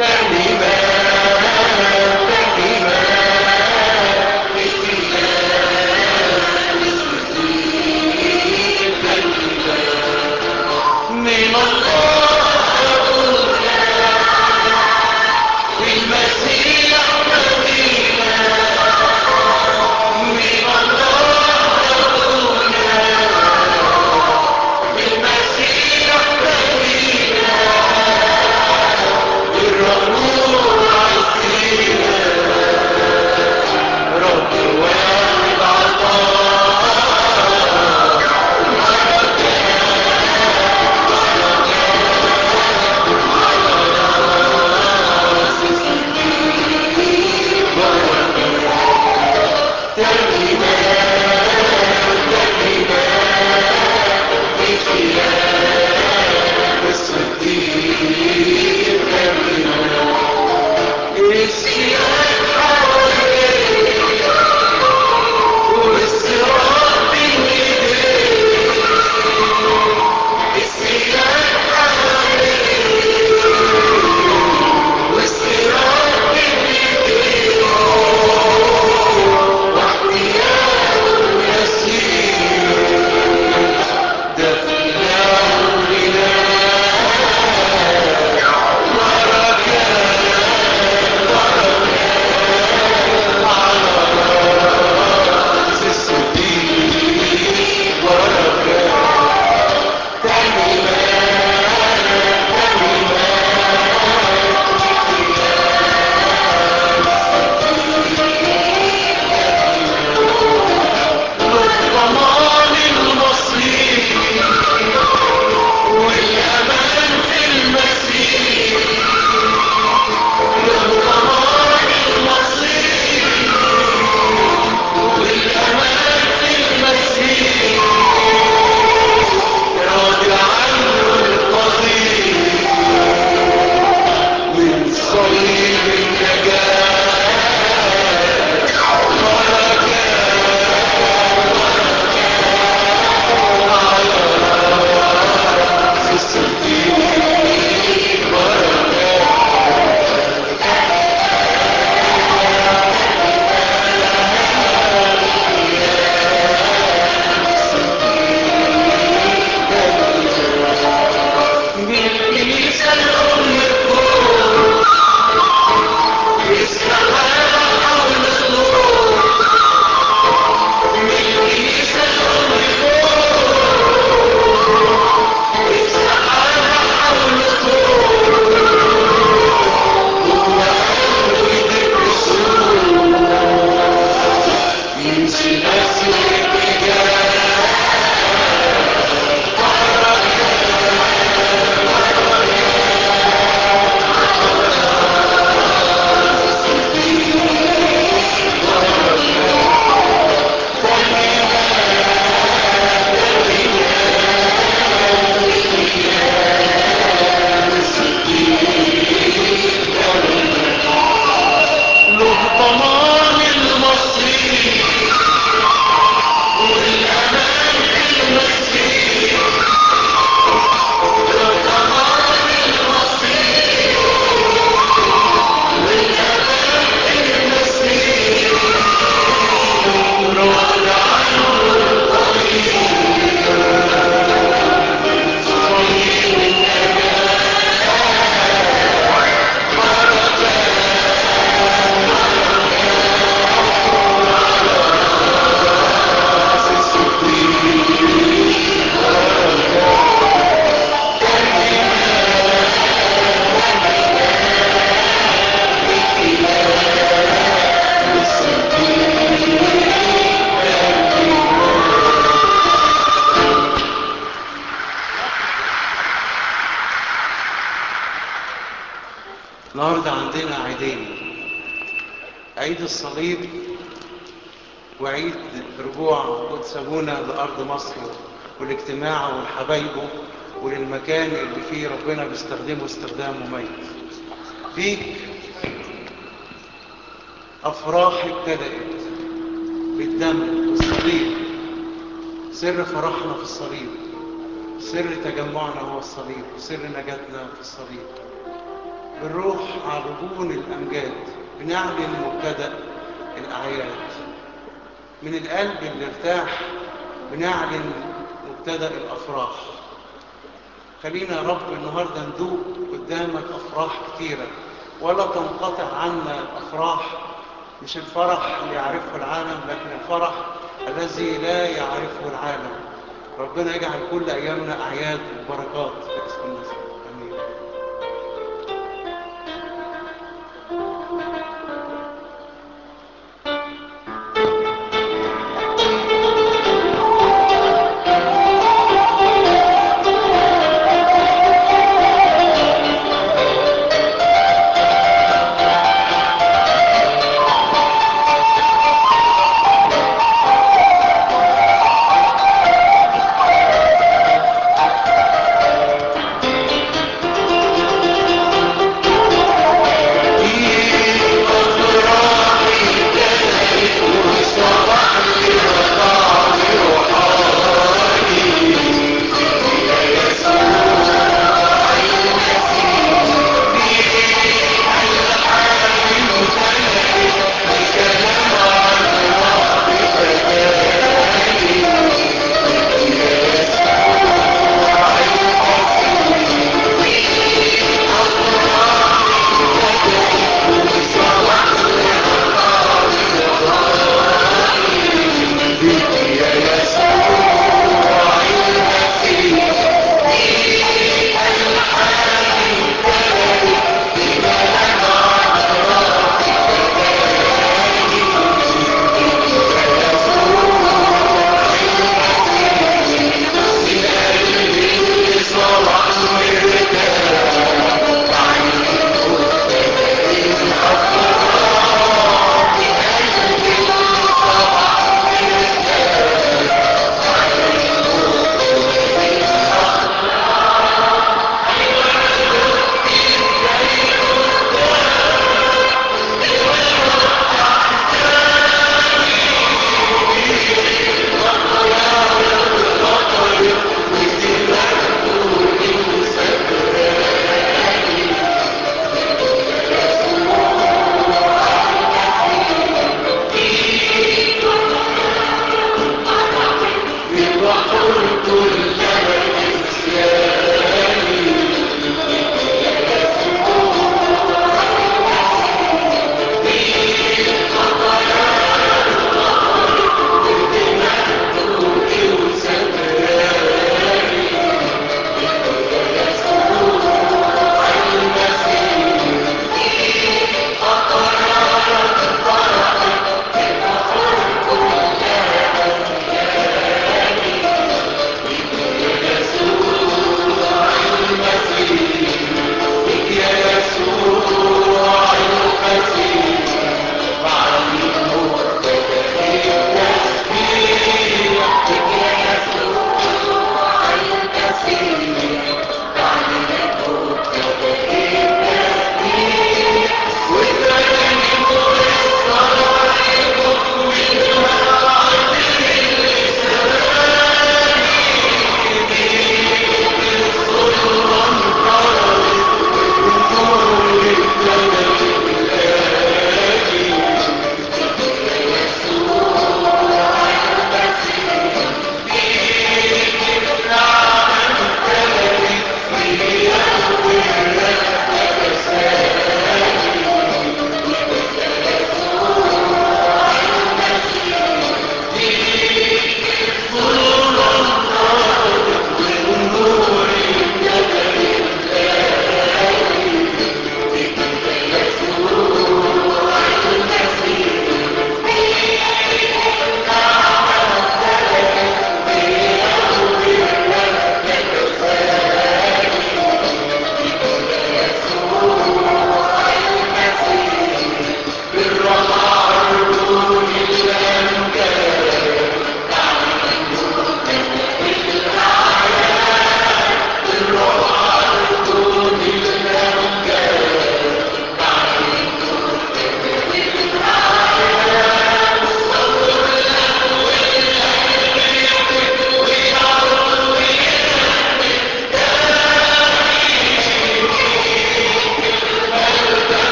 من الله المسيح نبينا من الله المسيح نبينا الرسول عزينا رب واحد عطاء ضمان المصير والأمان في المسير ضمان المصير والأمان في المسير راضي عنه القدير من صليب النجاة في الصديق بالكنيسة الأم فوق السحابة حول النور بالكنيسة الأم فوق السحابة حول النور هو قلبه يدق السور يمشي نفس الاتجاه له ضمان المصير والأمان في المسير له ضمان المصير والأمان في المسير رد عنه الطريق صليب النجاة النهارده عندنا عيدين عيد الصليب وعيد رجوع قدس ابونا لارض مصر والاجتماع والحبايبه وللمكان اللي فيه ربنا بيستخدمه استخدام مميز فيك افراح ابتدأت بالدم والصليب سر فرحنا في الصليب سر تجمعنا هو الصليب سر نجاتنا في الصليب بنروح على رجون الأمجاد بنعلن مبتدأ الأعياد من القلب اللي ارتاح بنعلن مبتدأ الأفراح خلينا يا رب النهاردة ندوق قدامك أفراح كتيرة ولا تنقطع عنا الأفراح مش الفرح اللي يعرفه العالم لكن الفرح الذي لا يعرفه العالم ربنا يجعل كل أيامنا أعياد وبركات في اسم المسيح آمين Thank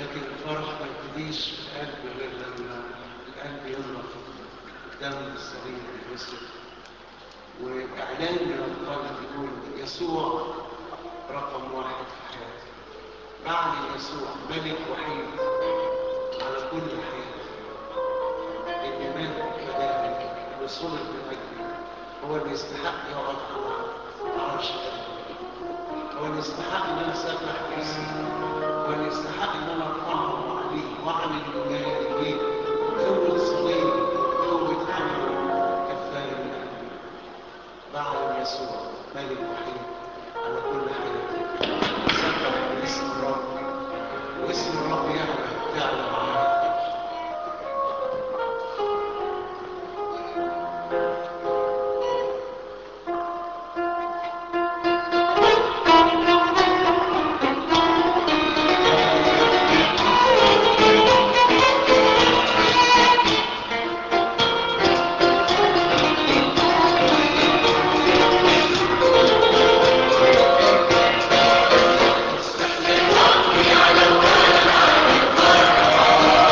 لكن الفرح ما يبتديش في القلب غير لما القلب ينضف قدام الصليب المسجد وإعلان من القلب يقول يسوع رقم واحد في حياتي بعد يسوع ملك وحيد على كل حياتي الإيمان فداني اللي صلب من أجلي هو اللي يستحق يقعد على عرش قلبي هو اللي يستحق ان انا اسبح باسمه هو اللي يستحق ان انا ارفعه وعليه واعلن ايماني بيه قوه صليب قوه عمل كفايه من قلبي بعد يسوع ملك وحيد على كل حياتي سبح باسم الرب واسم الرب يعلى تعلى معاه على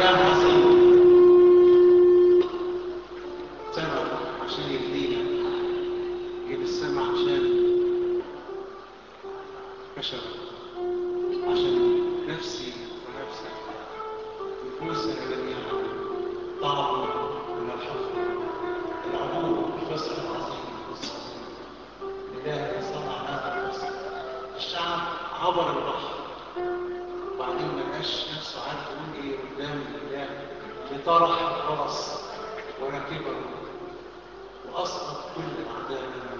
إله عظيم سمع عشان يهدينا جيب السمع عشان بشر عشان نفسي ونفسك نفوسنا جميعا طعم من الحفر العبور الفصل العظيم الفصل العظيم لله صنع هذا الفصل الشعب عبر البحر وبعدين ما لقاش نفسه عارف يقول ايه قدام الاله لطرح الفرس وركبه واسقط كل اعدائنا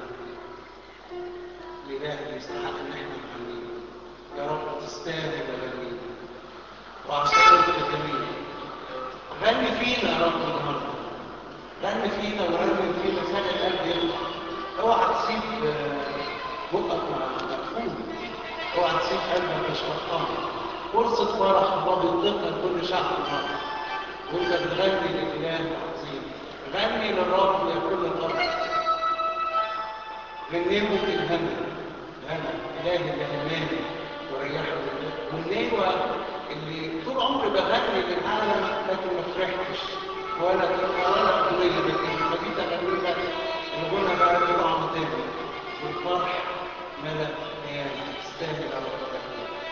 الاله يستحق ان احنا نغنيه يا رب تستاهل اغنيه واعترف جميل غني فينا يا رب النهارده غني فينا ورنم فينا خلي القلب يفرح اوعى تسيب بقك مقفول اوعى تسيب قلبك مش فرحان فرصة فرح الله بيطلقها لكل شعب الأرض وانت بتغني للإله العظيم غني للرب يا كل الأرض غنيمه الهنا الهنا إله اللي هناني وريحه والنيوة اللي طول عمري بغني للعالم لكن ما فرحتش ولا ولا قضية لكن لما جيت أغني لك الغنى بقى له طعم تاني والفرح ملأ حياتي تستاهل على ربك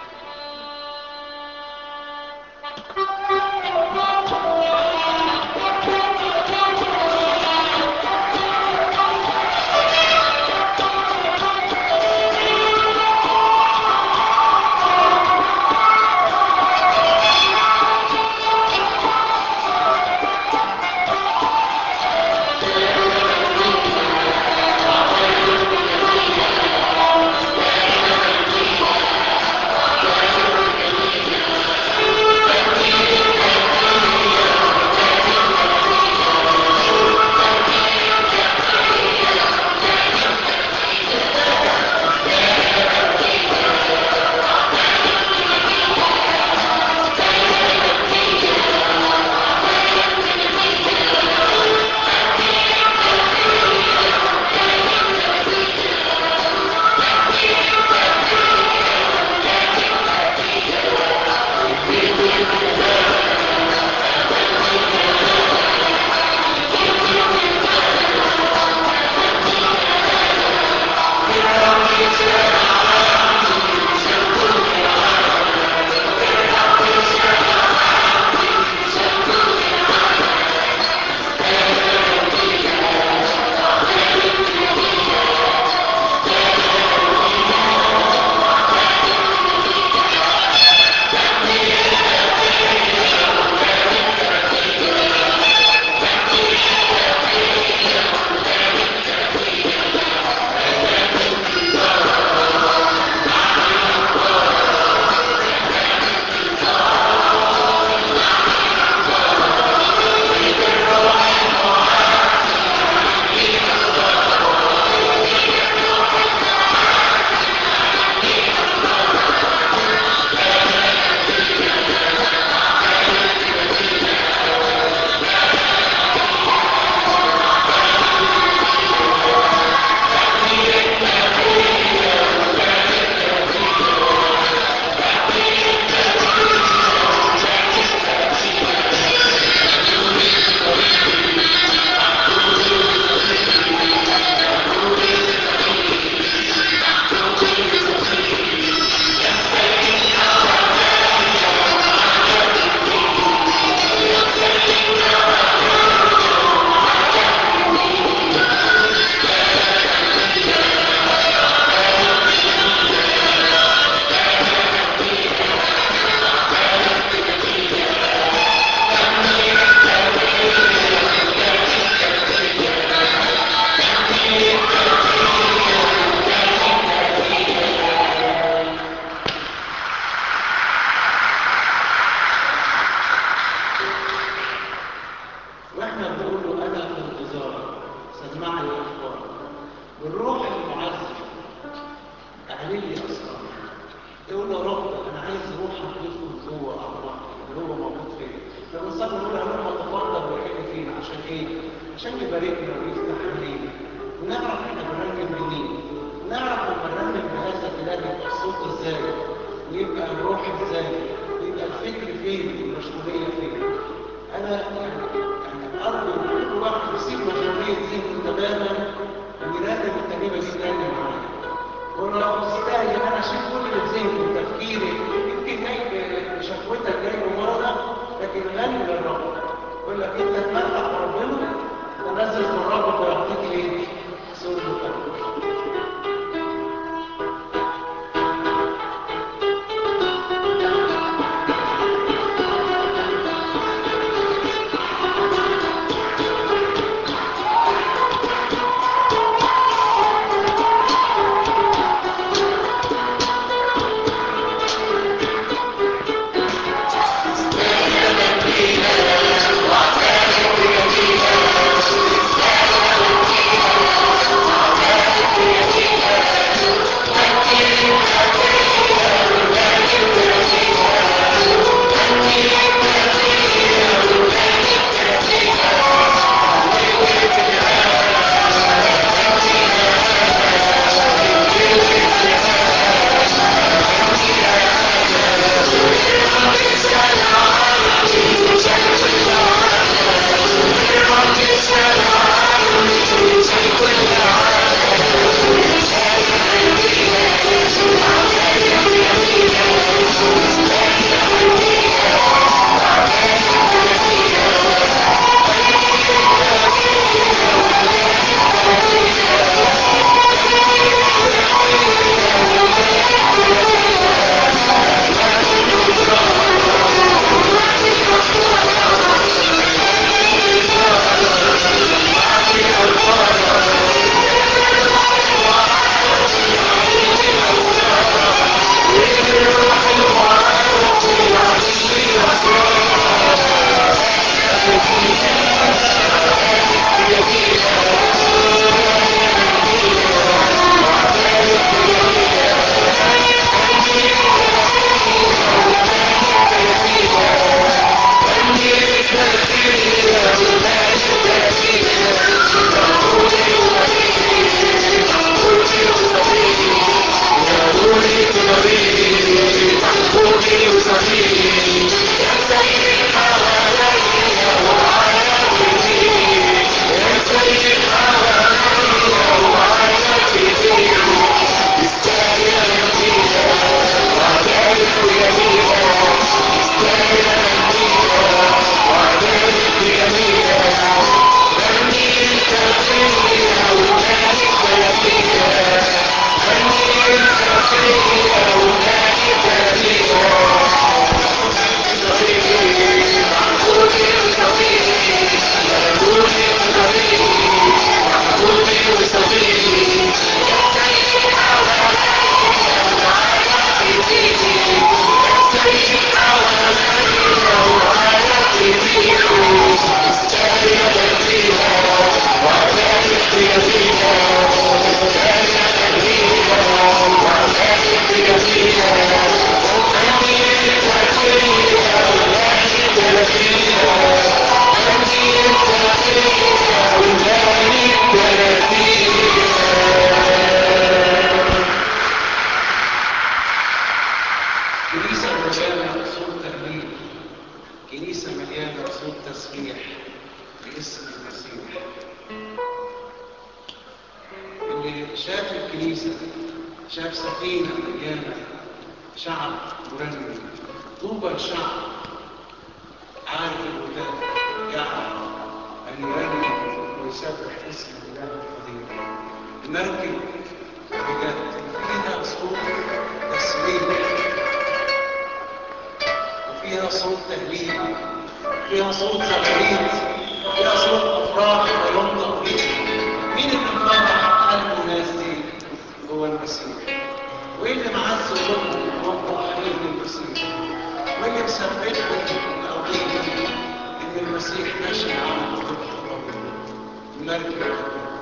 واحنا بنقول له انا في انتظار سمعني الاخبار بالروح المعزي اعلن لي اسرار تقول له يا رب انا عايز روحك يدخل جوه اعماقي اللي هو موجود فيا لما نصلي نقول يا رب تفضل ويحل فينا عشان ايه؟ عشان يباركنا ويفتح علينا ونعرف احنا بنرنم منين نعرف لما نرنم بهذا الاله يبقى الصوت ازاي ويبقى الروح ازاي ويبقى الفكر فين والمشغوليه فين مليانة صوت تهليل كنيسة مليانة صوت تسبيح باسم المسيح اللي شاف الكنيسة شاف سفينة مليانة شعب مرنم طوبى الشعب عارف الهداف يعرف أن يرنم ويسبح اسم الله القدير المركب بجد فيها صوت تسبيح وفيها صوت تهليل فيها صوت زغاريد فيها صوت افراح وينطق بيه مين اللي فرح قلب الناس دي هو المسيح وايه اللي معز قلوبهم ووضع حيهم المسيح واللي مثبتهم القضيه ان المسيح ماشي معاهم في الخطوه المركب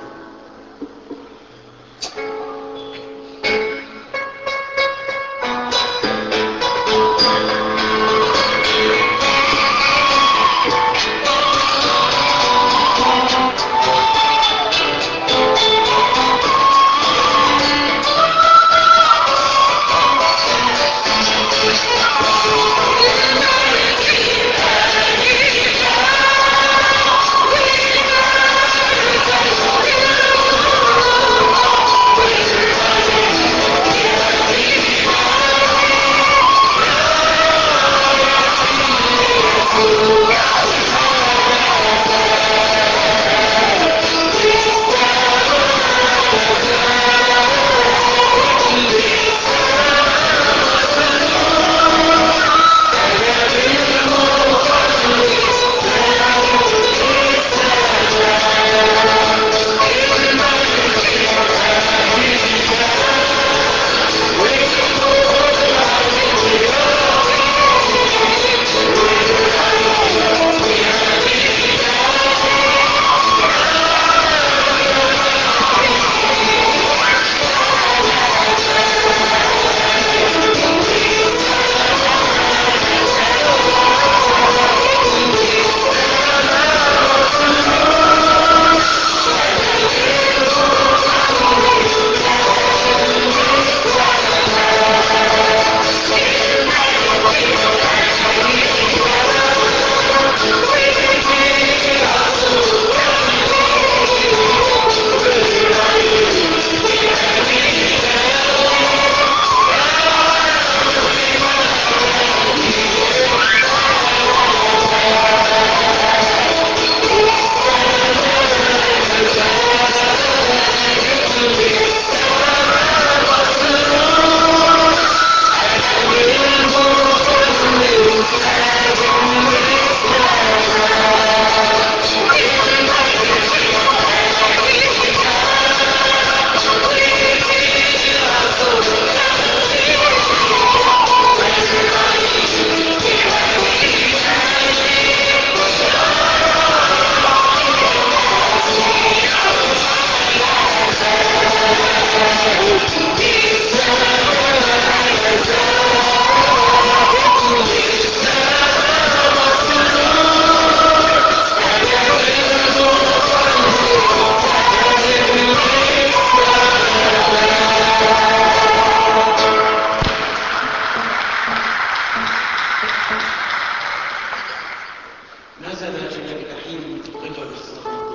نزل إلى الجحيم من قبل السماء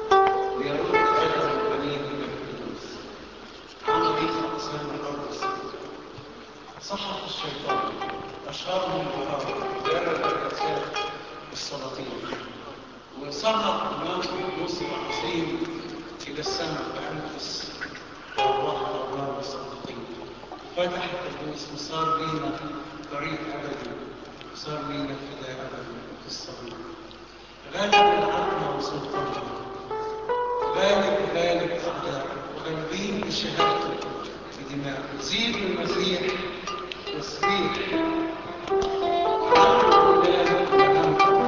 ليرد آدم البنين إلى الفردوس عمل إيه في أقسام الأرض السماء سحق الشيطان أشهرهم بهار جرد الأجساد بالسلاطين وصعد إمام القدوس العظيم إلى السماء بأنفس وأرواح الأبرار والصديقين فتح القدوس وصار لينا طريق أبدي وصار لينا فداء أبدي في الصليب غالب العقل وسلطانه غالب غالب أعداء وغالبين بشهادته بدماء زيد المسيح تسبيح عبد الله وأنت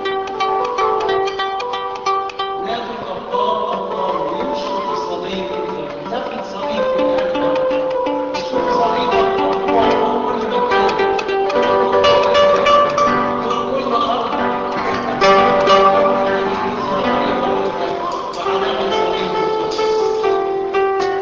ناخد الله الله ويمشوا في صليب ناخد صليب في القلب نشوف صليب الله هو كل مكان هو كل أرض وعلامة صليب المقدس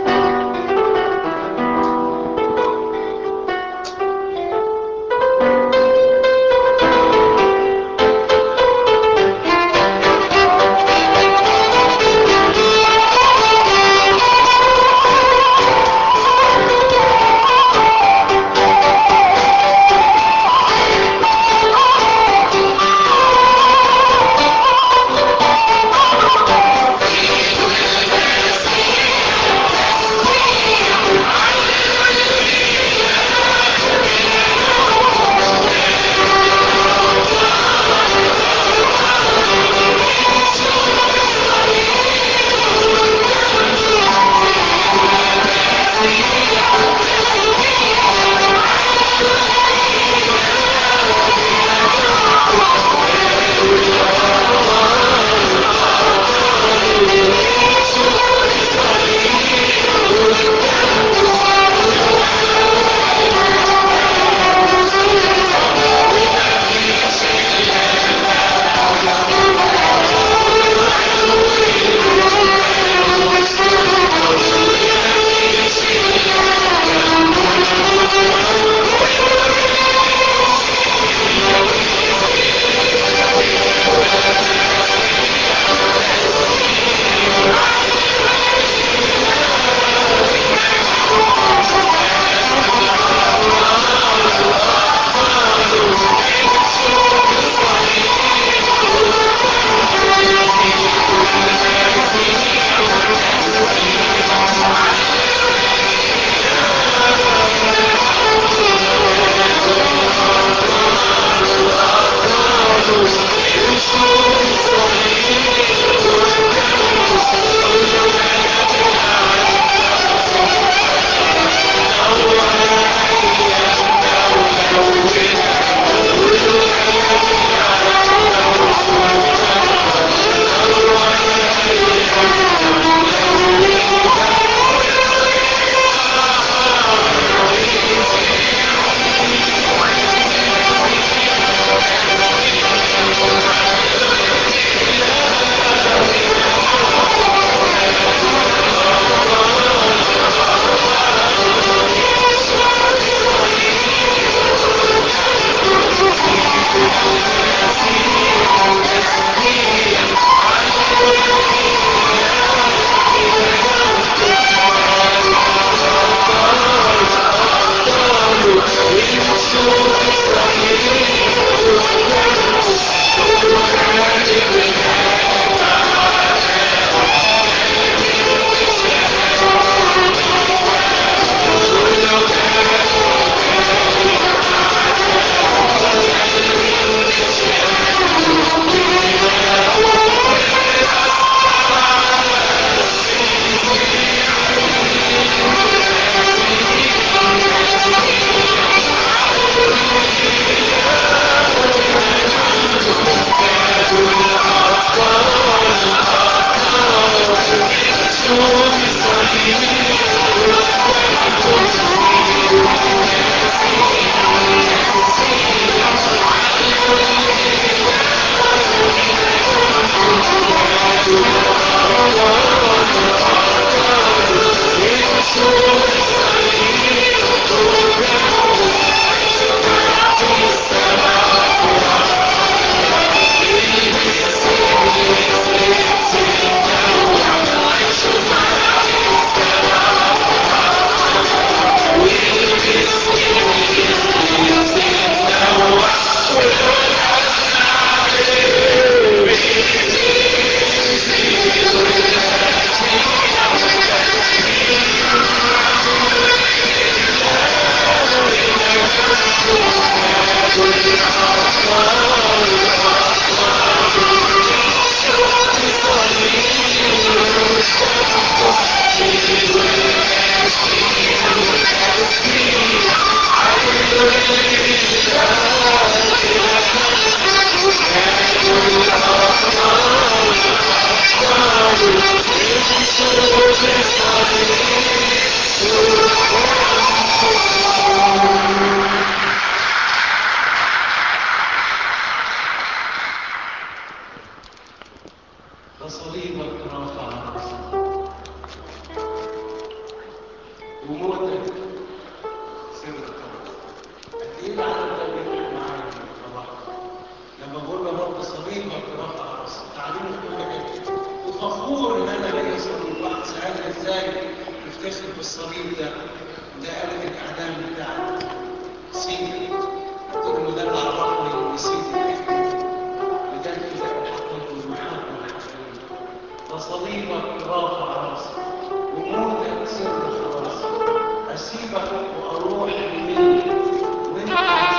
بالصليب ده ده آلة الإعدام بتاعت سيدي تقول له ده اللي عرفني إن سيدي بيحبني وده اللي حقق المحبة الحقيقية فصليبك رافع راسي وموتك سر خلاصي أسيبك وأروح لمين وأنت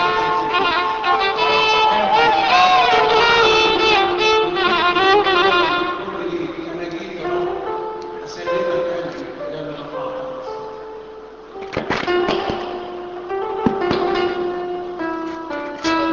أنا جيت يا رب أسلمك قلبي ده اللي رفعت راسي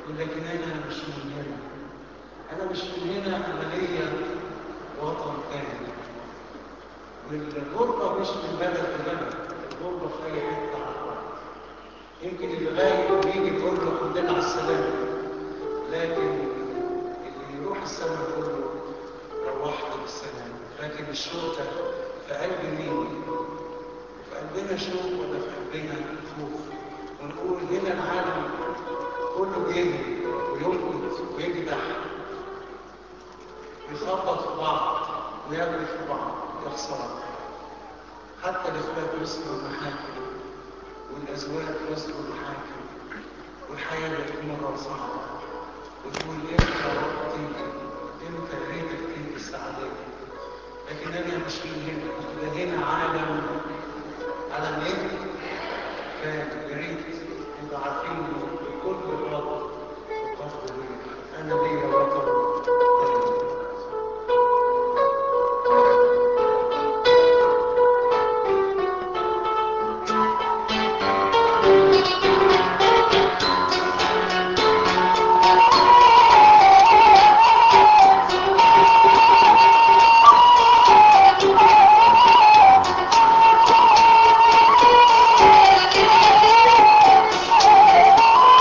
لكن أنا مش من هنا أنا مش من هنا أنا ليا وطن تاني والغربة مش من بلد لبلد الغربة في أي حتة على الأرض يمكن اللي غايب ويجي يقول له الحمد لله على السلامة لكن اللي يروح السماء كله روحت بالسلام لكن الشوق ده في قلب مين؟ في قلبنا شوق ولا في قلبنا خوف ونقول هنا العالم كله بيجري وينقذ ويجدح ويخبط في بعض ويجري في بعض يخسر حتى الاخوات وصلوا المحاكم والازواج وصلوا المحاكم والحياه بقت مره صعبه وتقول امتى يا رب تيجي امتى يا ريتك تيجي السعادة لكن انا مش من هنا ده هنا عالم عالم ايه؟ كان يا ريت نبقى عارفين بكل باطل وقصد ليه انا ليا وطن تاني Thank you.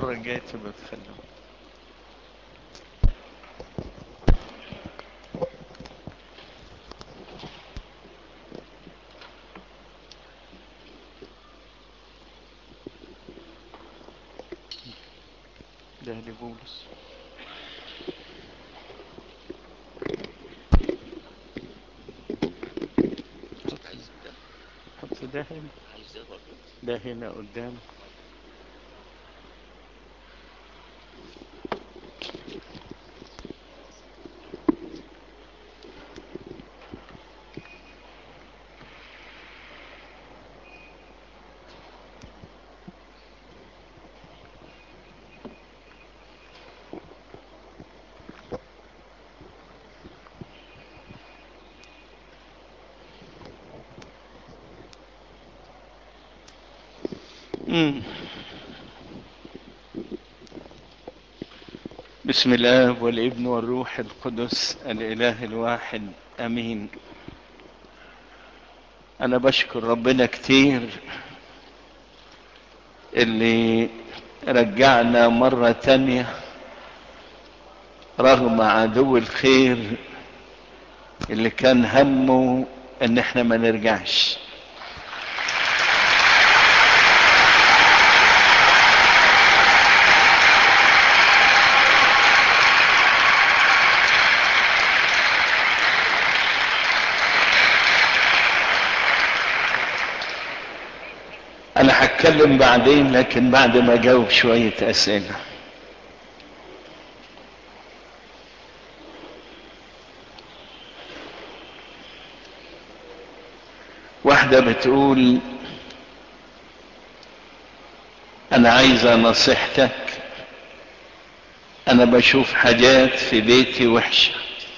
المرة الجاية تبقى تخلوه ده لبولس حط ده هنا ده هنا قدام مم. بسم الله والابن والروح القدس الاله الواحد امين انا بشكر ربنا كتير اللي رجعنا مرة تانية رغم عدو الخير اللي كان همه ان احنا ما نرجعش انا هتكلم بعدين لكن بعد ما اجاوب شوية اسئلة واحدة بتقول انا عايزة نصيحتك انا بشوف حاجات في بيتي وحشة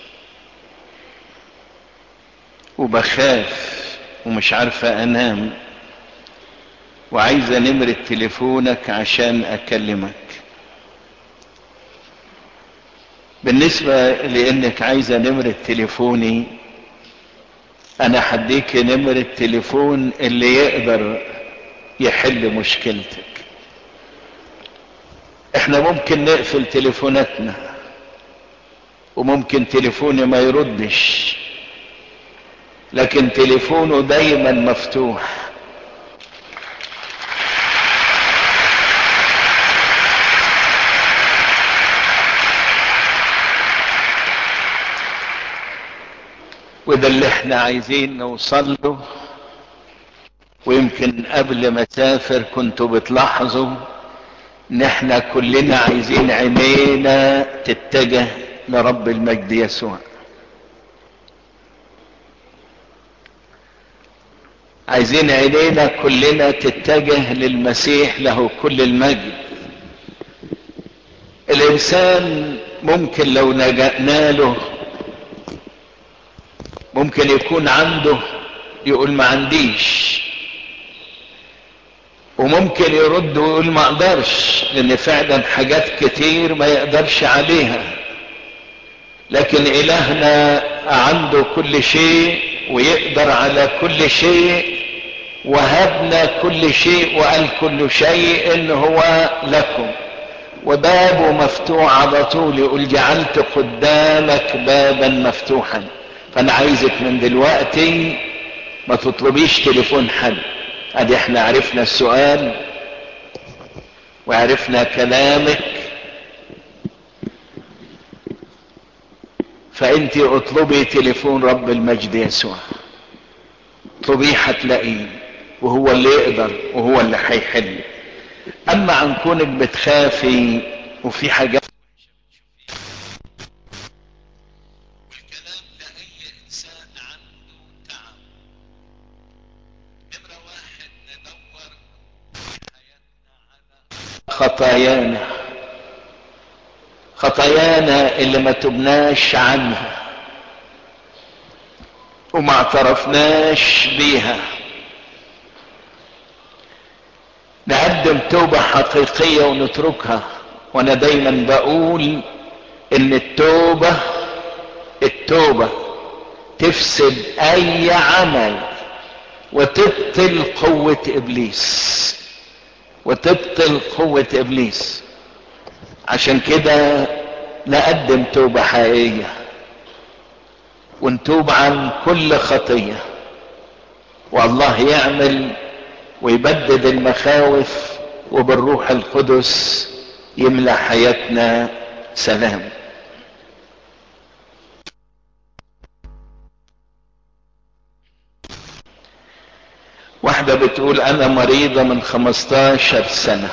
وبخاف ومش عارفة انام وعايزة نمرة تليفونك عشان اكلمك بالنسبة لانك عايزة نمرة تليفوني انا هديك نمرة تليفون اللي يقدر يحل مشكلتك احنا ممكن نقفل تليفوناتنا وممكن تليفوني ما يردش لكن تليفونه دايما مفتوح وده اللي احنا عايزين نوصل له ويمكن قبل ما اسافر كنتوا بتلاحظوا ان احنا كلنا عايزين عينينا تتجه لرب المجد يسوع عايزين عينينا كلنا تتجه للمسيح له كل المجد الانسان ممكن لو لجأنا له ممكن يكون عنده يقول ما عنديش وممكن يرد ويقول ما اقدرش لان فعلا حاجات كتير ما يقدرش عليها لكن الهنا عنده كل شيء ويقدر على كل شيء وهبنا كل شيء وقال كل شيء ان هو لكم وبابه مفتوح على طول يقول جعلت قدامك بابا مفتوحا فانا عايزك من دلوقتي ما تطلبيش تليفون حد ادي احنا عرفنا السؤال وعرفنا كلامك فانت اطلبي تليفون رب المجد يسوع اطلبيه هتلاقيه وهو اللي يقدر وهو اللي هيحل اما عن كونك بتخافي وفي حاجات والكلام لاي انسان عنده تعب نمره واحد ندور في حياتنا على خطايانا خطايانا اللي ما تبناش عنها وما اعترفناش بيها نقدم توبة حقيقية ونتركها وانا دايما بقول ان التوبة التوبة تفسد اي عمل وتبطل قوة ابليس وتبطل قوة ابليس عشان كده نقدم توبة حقيقية ونتوب عن كل خطية والله يعمل ويبدد المخاوف وبالروح القدس يملى حياتنا سلام واحدة بتقول انا مريضة من خمستاشر سنة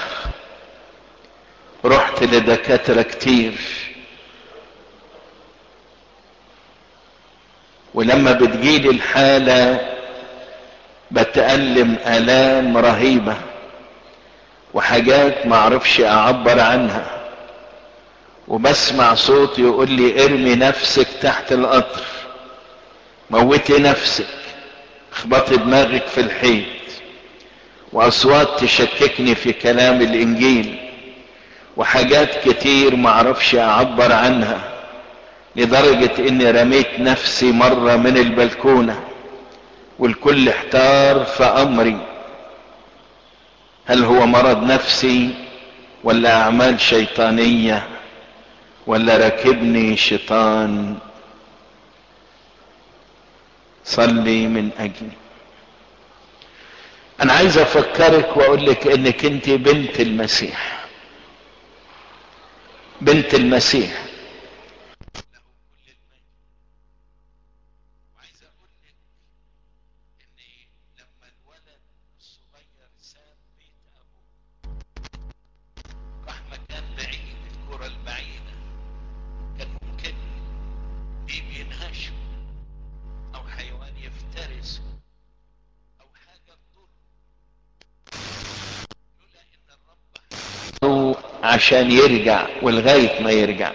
رحت لدكاترة كتير ولما بتجيلي الحالة بتألم آلام رهيبة وحاجات معرفش أعبر عنها وبسمع صوت يقول لي ارمي نفسك تحت القطر موتي نفسك اخبطي دماغك في الحيط واصوات تشككني في كلام الانجيل وحاجات كتير معرفش اعبر عنها لدرجة اني رميت نفسي مرة من البلكونة والكل احتار في امري هل هو مرض نفسي ولا اعمال شيطانية ولا راكبني شيطان صلي من اجلي انا عايز افكرك واقول لك انك انت بنت المسيح بنت المسيح عشان يرجع ولغاية ما يرجع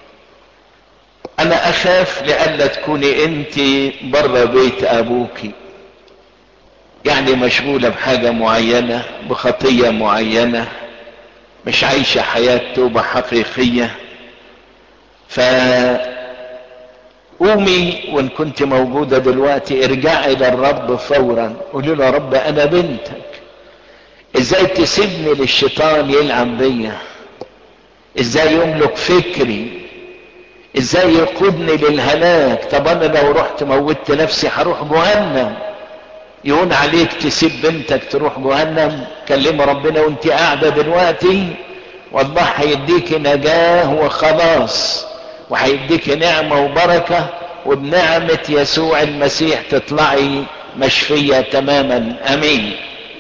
انا اخاف لألا تكوني انت بره بيت ابوكي يعني مشغولة بحاجة معينة بخطية معينة مش عايشة حياة توبة حقيقية ف قومي وان كنت موجودة دلوقتي ارجعي للرب فورا قولي له يا رب انا بنتك ازاي تسيبني للشيطان يلعب بيا ازاي يملك فكري ازاي يقودني للهلاك طب انا لو رحت موتت نفسي هروح جهنم يهون عليك تسيب بنتك تروح جهنم كلم ربنا وانت قاعده دلوقتي والله هيديك نجاه وخلاص وهيديك نعمه وبركه وبنعمه يسوع المسيح تطلعي مشفيه تماما امين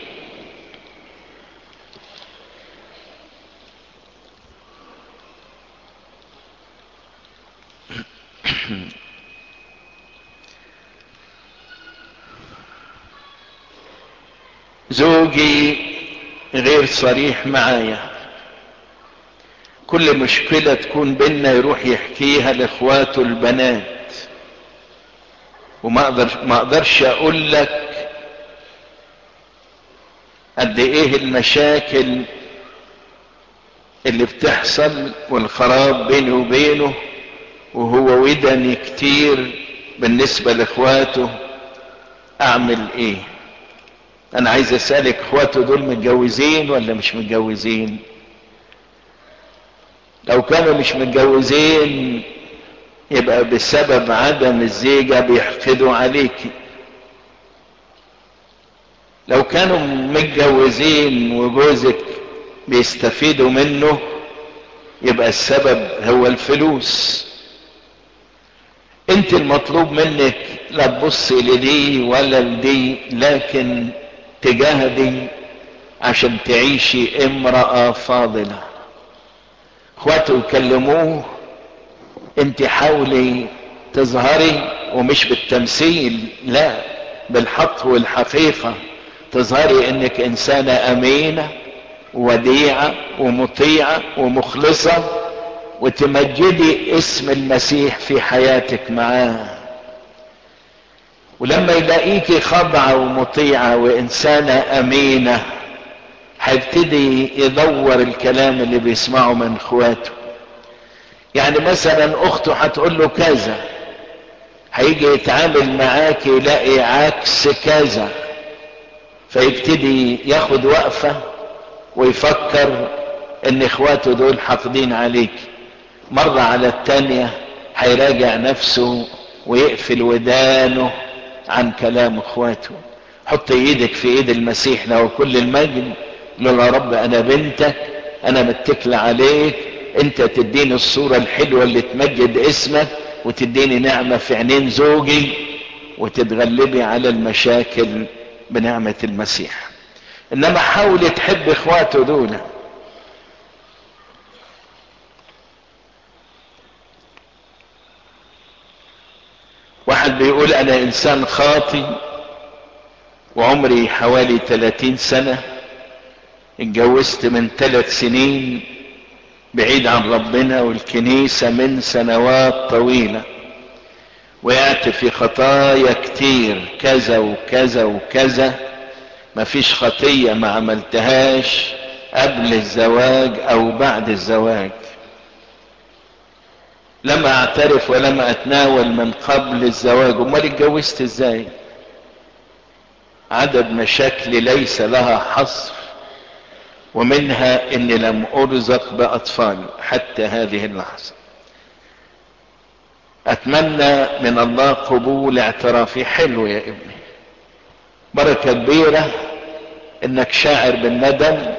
زوجي غير صريح معايا كل مشكلة تكون بينا يروح يحكيها لاخواته البنات وما اقدر ما اقدرش اقول لك قد ايه المشاكل اللي بتحصل والخراب بيني وبينه وهو ودني كتير بالنسبة لاخواته اعمل ايه انا عايز اسألك اخواته دول متجوزين ولا مش متجوزين لو كانوا مش متجوزين يبقى بسبب عدم الزيجة بيحقدوا عليكي لو كانوا متجوزين وجوزك بيستفيدوا منه يبقى السبب هو الفلوس انت المطلوب منك لا تبصي لدي ولا لدي لكن تجاهدي عشان تعيشي امرأة فاضلة اخواته يكلموه انت حاولي تظهري ومش بالتمثيل لا بالحق والحقيقة تظهري انك انسانة امينة وديعة ومطيعة ومخلصة وتمجدي اسم المسيح في حياتك معاه ولما يلاقيكي خاضعة ومطيعة وإنسانة أمينة هيبتدي يدور الكلام اللي بيسمعه من اخواته يعني مثلا اخته هتقول له كذا هيجي يتعامل معاك يلاقي عكس كذا فيبتدي ياخد وقفة ويفكر ان اخواته دول حاقدين عليك مرة على التانية هيراجع نفسه ويقفل ودانه عن كلام اخواته حط ايدك في ايد المسيح له كل المجد له يا رب انا بنتك انا متكل عليك انت تديني الصورة الحلوة اللي تمجد اسمك وتديني نعمة في عينين زوجي وتتغلبي على المشاكل بنعمة المسيح انما حاول تحب اخواته دول واحد بيقول انا انسان خاطي وعمري حوالي 30 سنة اتجوزت من ثلاث سنين بعيد عن ربنا والكنيسة من سنوات طويلة وقعت في خطايا كتير كذا وكذا وكذا مفيش خطية ما عملتهاش قبل الزواج او بعد الزواج لم اعترف ولم اتناول من قبل الزواج امال اتجوزت ازاي عدد مشاكلي ليس لها حصر ومنها اني لم ارزق باطفال حتى هذه اللحظة اتمنى من الله قبول اعترافي حلو يا ابني بركة كبيرة انك شاعر بالندم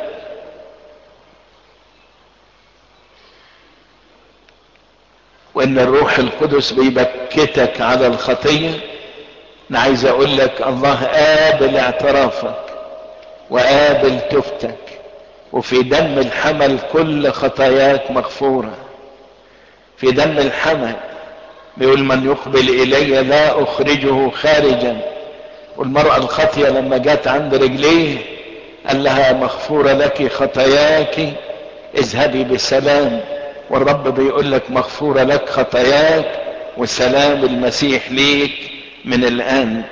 وان الروح القدس بيبكتك على الخطية انا عايز اقول لك الله قابل اعترافك وقابل توبتك وفي دم الحمل كل خطاياك مغفورة في دم الحمل بيقول من يقبل الي لا اخرجه خارجا والمرأة الخاطية لما جت عند رجليه قال لها مغفورة لك خطاياك اذهبي بسلام والرب بيقول لك مغفورة لك خطاياك وسلام المسيح ليك من الآن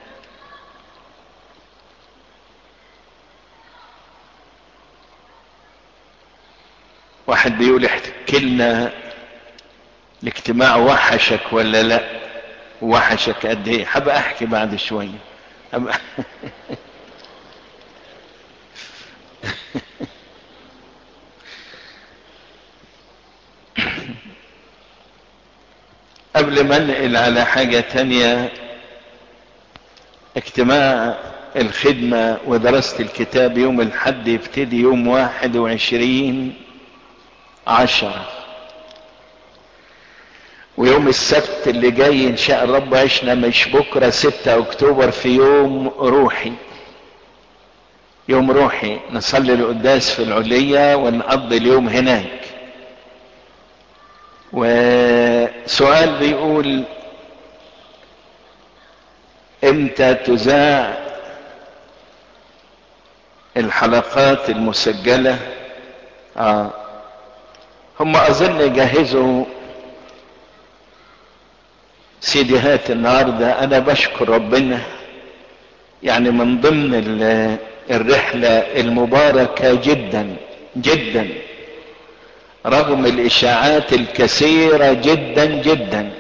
واحد بيقول احكي لنا الاجتماع وحشك ولا لا وحشك قد ايه هبقى احكي بعد شويه هبقى قبل ما انقل على حاجة تانية اجتماع الخدمة ودراسة الكتاب يوم الحد يبتدي يوم واحد وعشرين عشرة ويوم السبت اللي جاي ان شاء الرب عشنا مش بكرة ستة اكتوبر في يوم روحي يوم روحي نصلي القداس في العلية ونقضي اليوم هناك وسؤال بيقول امتى تذاع الحلقات المسجلة آه. هم اظن جهزوا سيديهات النهاردة انا بشكر ربنا يعني من ضمن الرحلة المباركة جدا جدا رغم الاشاعات الكثيرة جدا جدا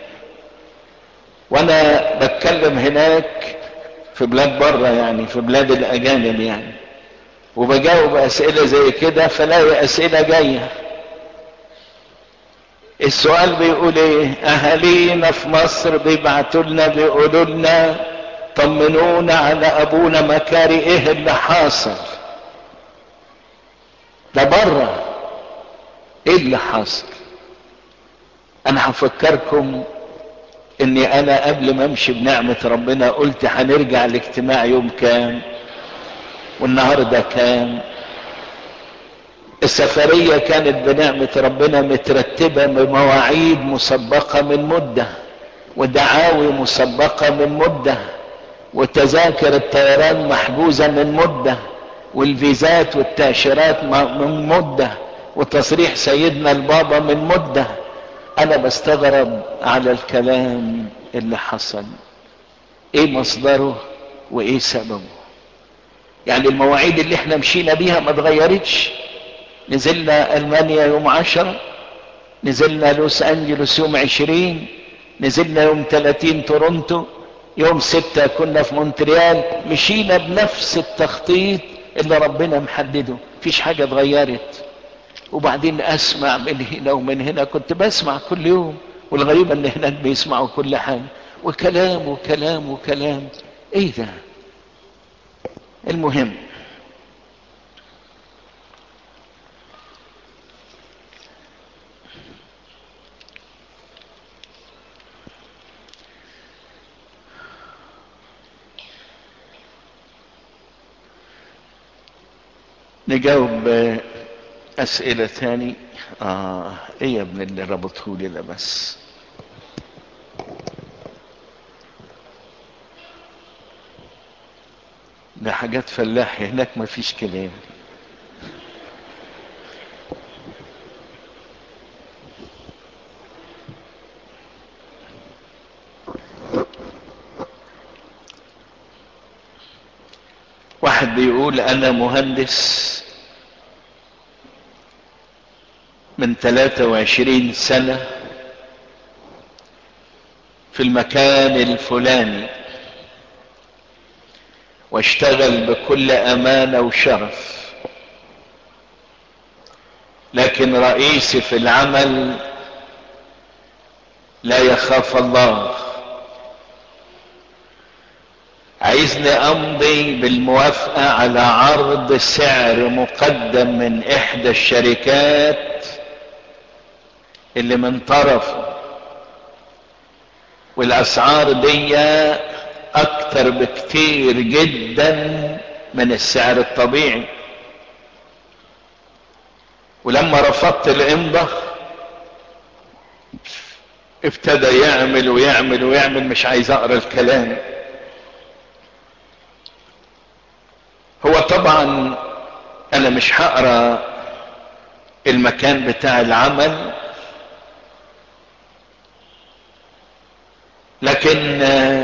وانا بتكلم هناك في بلاد بره يعني في بلاد الاجانب يعني وبجاوب اسئلة زي كده فلاقي اسئلة جاية السؤال بيقول ايه اهالينا في مصر بيبعتوا لنا بيقولوا لنا طمنونا على ابونا مكاري ايه اللي حاصل ده بره ايه اللي حاصل انا هفكركم اني انا قبل ما امشي بنعمة ربنا قلت هنرجع الاجتماع يوم كام والنهاردة كام السفرية كانت بنعمة ربنا مترتبة بمواعيد مسبقة من مدة ودعاوي مسبقة من مدة وتذاكر الطيران محجوزة من مدة والفيزات والتأشيرات من مدة وتصريح سيدنا البابا من مدة انا بستغرب على الكلام اللي حصل ايه مصدره وايه سببه يعني المواعيد اللي احنا مشينا بيها ما اتغيرتش نزلنا المانيا يوم عشرة نزلنا لوس انجلوس يوم عشرين نزلنا يوم تلاتين تورونتو يوم ستة كنا في مونتريال مشينا بنفس التخطيط اللي ربنا محدده مفيش حاجة اتغيرت وبعدين اسمع من هنا ومن هنا كنت بسمع كل يوم والغريب ان هناك بيسمعوا كل حاجة وكلام وكلام وكلام ايه ده المهم نجاوب اسئلة ثاني اه ايه يا ابن اللي ربطهولي ده بس ده حاجات فلاحي هناك ما فيش كلام واحد بيقول انا مهندس من 23 سنة في المكان الفلاني واشتغل بكل امانة وشرف لكن رئيسي في العمل لا يخاف الله عايزني امضي بالموافقة على عرض سعر مقدم من احدى الشركات اللي من طرفه والاسعار دي اكتر بكتير جدا من السعر الطبيعي ولما رفضت الامضة ابتدى يعمل ويعمل ويعمل مش عايز اقرا الكلام هو طبعا انا مش هقرا المكان بتاع العمل لكن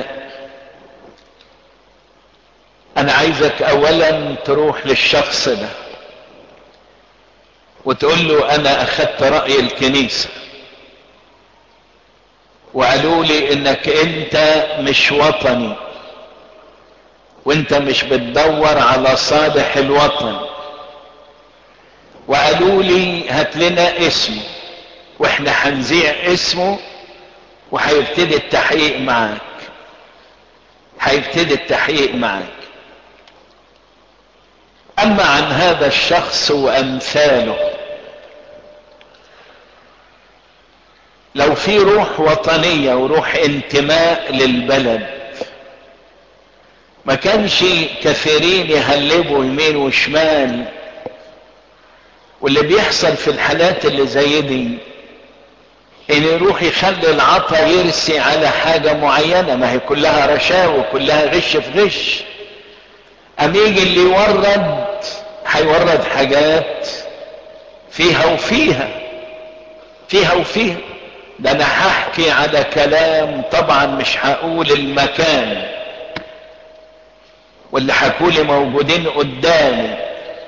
انا عايزك اولا تروح للشخص ده وتقول له انا اخدت رأي الكنيسة وقالوا لي انك انت مش وطني وانت مش بتدور على صالح الوطن وقالوا لي هات لنا اسمه واحنا هنذيع اسمه وهيبتدي التحقيق معاك هيبتدي التحقيق معاك اما عن هذا الشخص وامثاله لو في روح وطنية وروح انتماء للبلد ما كانش كثيرين يهلبوا يمين وشمال واللي بيحصل في الحالات اللي زي دي ان يروح يخلي العطا يرسي على حاجة معينة ما هي كلها رشاوى كلها غش في غش ام يجي اللي يورد هيورد حاجات فيها وفيها فيها وفيها ده انا هحكي على كلام طبعا مش هقول المكان واللي حكولي موجودين قدامي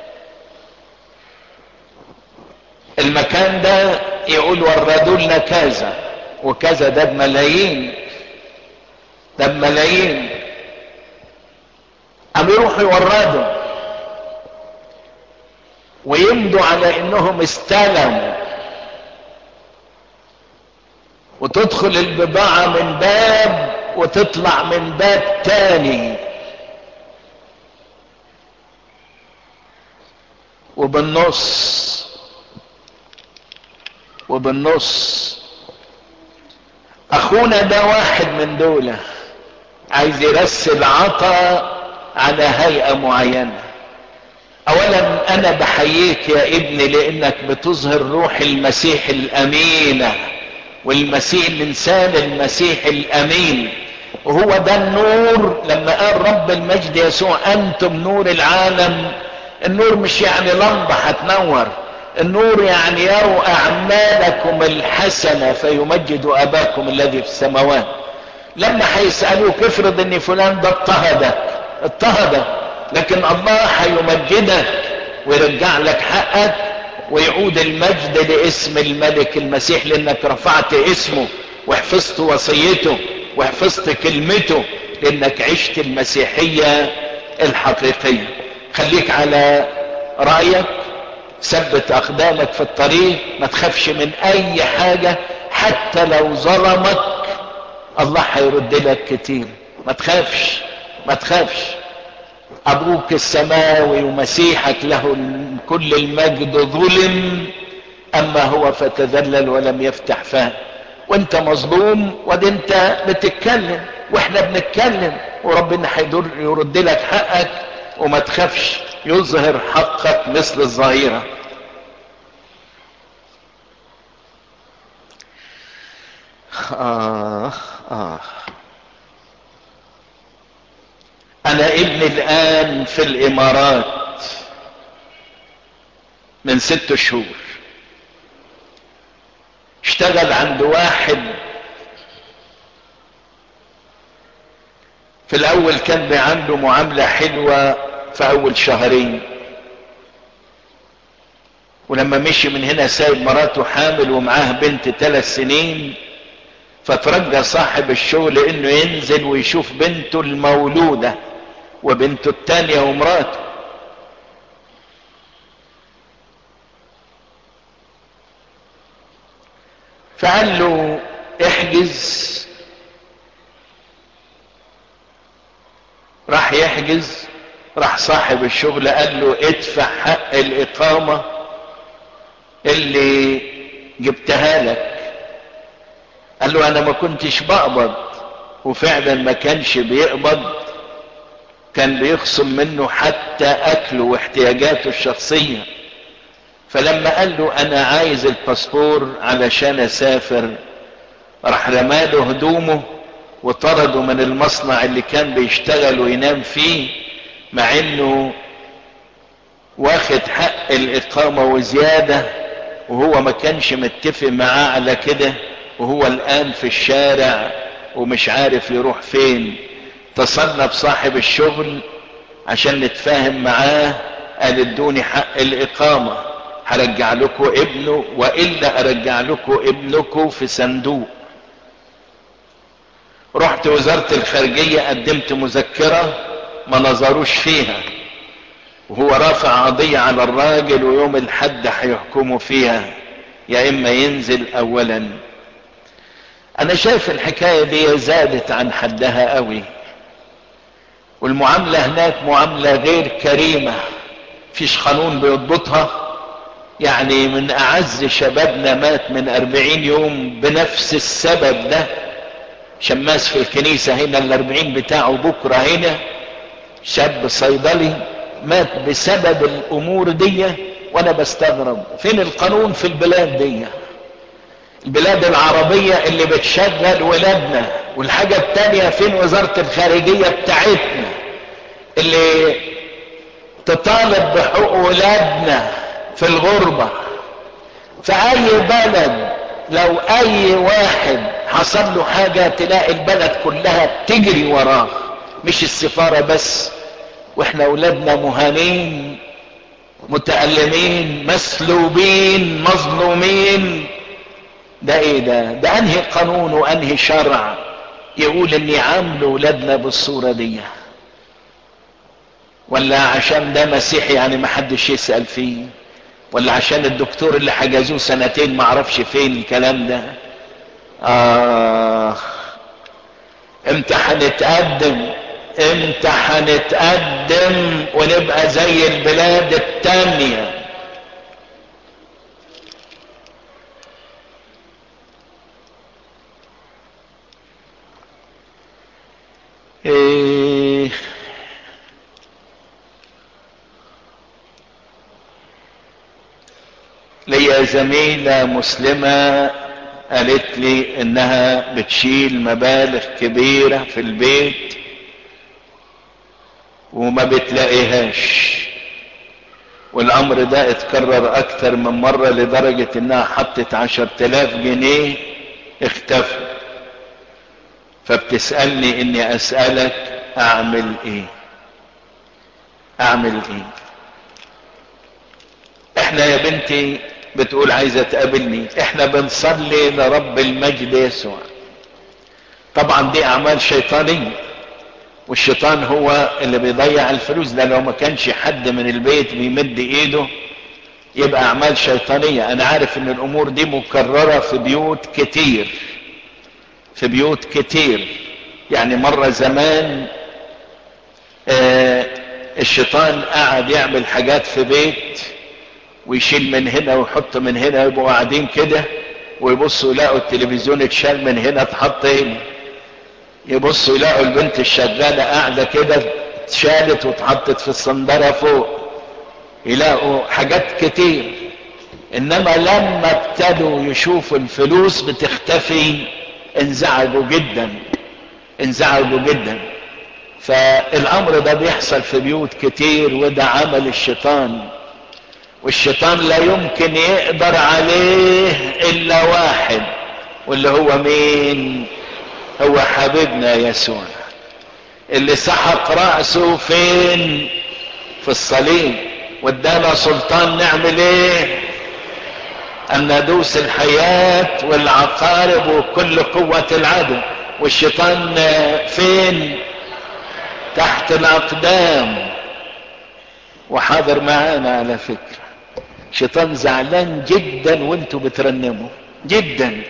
المكان ده يقول وردوا لنا كذا وكذا ده بملايين ده بملايين قام يروحوا يوردوا ويمضوا على انهم استلموا وتدخل البضاعة من باب وتطلع من باب تاني وبالنص وبالنص اخونا ده واحد من دول عايز يرسل عطا على هيئة معينة اولا انا بحييك يا ابني لانك بتظهر روح المسيح الامينة والمسيح الانسان المسيح الامين وهو ده النور لما قال رب المجد يسوع انتم نور العالم النور مش يعني لمبة هتنور النور يعني يروا اعمالكم الحسنة فيمجد اباكم الذي في السماوات لما هيسألوك افرض ان فلان ده اضطهدك اضطهدك لكن الله هيمجدك ويرجع لك حقك ويعود المجد لاسم الملك المسيح لانك رفعت اسمه وحفظت وصيته وحفظت كلمته لانك عشت المسيحية الحقيقية خليك على رأيك ثبت اقدامك في الطريق ما تخافش من اي حاجة حتى لو ظلمك الله هيرد لك كتير ما تخافش ما تخافش ابوك السماوي ومسيحك له كل المجد ظلم اما هو فتذلل ولم يفتح فاه وانت مظلوم ودي انت بتتكلم واحنا بنتكلم وربنا هيرد لك حقك وما تخافش يظهر حقك مثل الظاهرة آه آه أنا ابني الآن في الإمارات من ست شهور اشتغل عند واحد في الأول كان عنده معاملة حلوة في أول شهرين ولما مشي من هنا سايب مراته حامل ومعاه بنت ثلاث سنين فترجى صاحب الشغل انه ينزل ويشوف بنته المولودة وبنته التانية ومراته فقال له احجز راح يحجز راح صاحب الشغل قال له ادفع حق الاقامة اللي جبتها لك قال له انا ما كنتش بقبض وفعلا ما كانش بيقبض كان بيخصم منه حتى اكله واحتياجاته الشخصية فلما قال له انا عايز الباسبور علشان اسافر راح رماله هدومه وطرده من المصنع اللي كان بيشتغل وينام فيه مع انه واخد حق الاقامة وزيادة وهو ما كانش متفق معاه على كده وهو الان في الشارع ومش عارف يروح فين اتصلنا بصاحب الشغل عشان نتفاهم معاه قال ادوني حق الاقامة هرجع لكم ابنه والا ارجع لكم ابنكم في صندوق رحت وزارة الخارجية قدمت مذكرة ما نظروش فيها وهو رافع قضية على الراجل ويوم الحد هيحكموا فيها يا اما ينزل اولا انا شايف الحكاية دي زادت عن حدها قوي والمعاملة هناك معاملة غير كريمة فيش قانون بيضبطها يعني من اعز شبابنا مات من اربعين يوم بنفس السبب ده شماس في الكنيسة هنا الاربعين بتاعه بكرة هنا شاب صيدلي مات بسبب الامور دي وانا بستغرب فين القانون في البلاد دي البلاد العربية اللي بتشغل ولادنا والحاجة التانية فين وزارة الخارجية بتاعتنا اللي تطالب بحقوق ولادنا في الغربة في اي بلد لو اي واحد حصل له حاجة تلاقي البلد كلها بتجري وراه مش السفارة بس واحنا اولادنا مهانين متألمين مسلوبين مظلومين ده ايه ده ده انهي قانون وانهي شرع يقول ان يعاملوا ولادنا بالصورة دي ولا عشان ده مسيحي يعني ما حدش يسأل فيه ولا عشان الدكتور اللي حجزوه سنتين ما عرفش فين الكلام ده آه امتى هنتقدم امتى هنتقدم ونبقى زي البلاد التانية ايه ليا زميلة مسلمة قالت لي انها بتشيل مبالغ كبيرة في البيت وما بتلاقيهاش والامر ده اتكرر اكثر من مرة لدرجة انها حطت عشر تلاف جنيه اختفوا فبتسألني اني اسألك اعمل ايه اعمل ايه احنا يا بنتي بتقول عايزة تقابلني احنا بنصلي لرب المجد يسوع طبعا دي اعمال شيطانية والشيطان هو اللي بيضيع الفلوس ده لو ما كانش حد من البيت بيمد ايده يبقى اعمال شيطانية انا عارف ان الامور دي مكررة في بيوت كتير في بيوت كتير يعني مرة زمان آه الشيطان قاعد يعمل حاجات في بيت ويشيل من هنا ويحط من هنا يبقوا قاعدين كده ويبصوا يلاقوا التلفزيون اتشال من هنا اتحط هنا يبصوا يلاقوا البنت الشغالة قاعدة كده اتشالت واتحطت في الصندرة فوق يلاقوا حاجات كتير انما لما ابتدوا يشوفوا الفلوس بتختفي انزعجوا جدا انزعجوا جدا فالامر ده بيحصل في بيوت كتير وده عمل الشيطان والشيطان لا يمكن يقدر عليه الا واحد واللي هو مين هو حبيبنا يسوع اللي سحق رأسه فين في الصليب وادانا سلطان نعمل ايه ان ندوس الحياة والعقارب وكل قوة العدو والشيطان فين تحت الاقدام وحاضر معانا على فكرة شيطان زعلان جدا وانتوا بترنموا جدا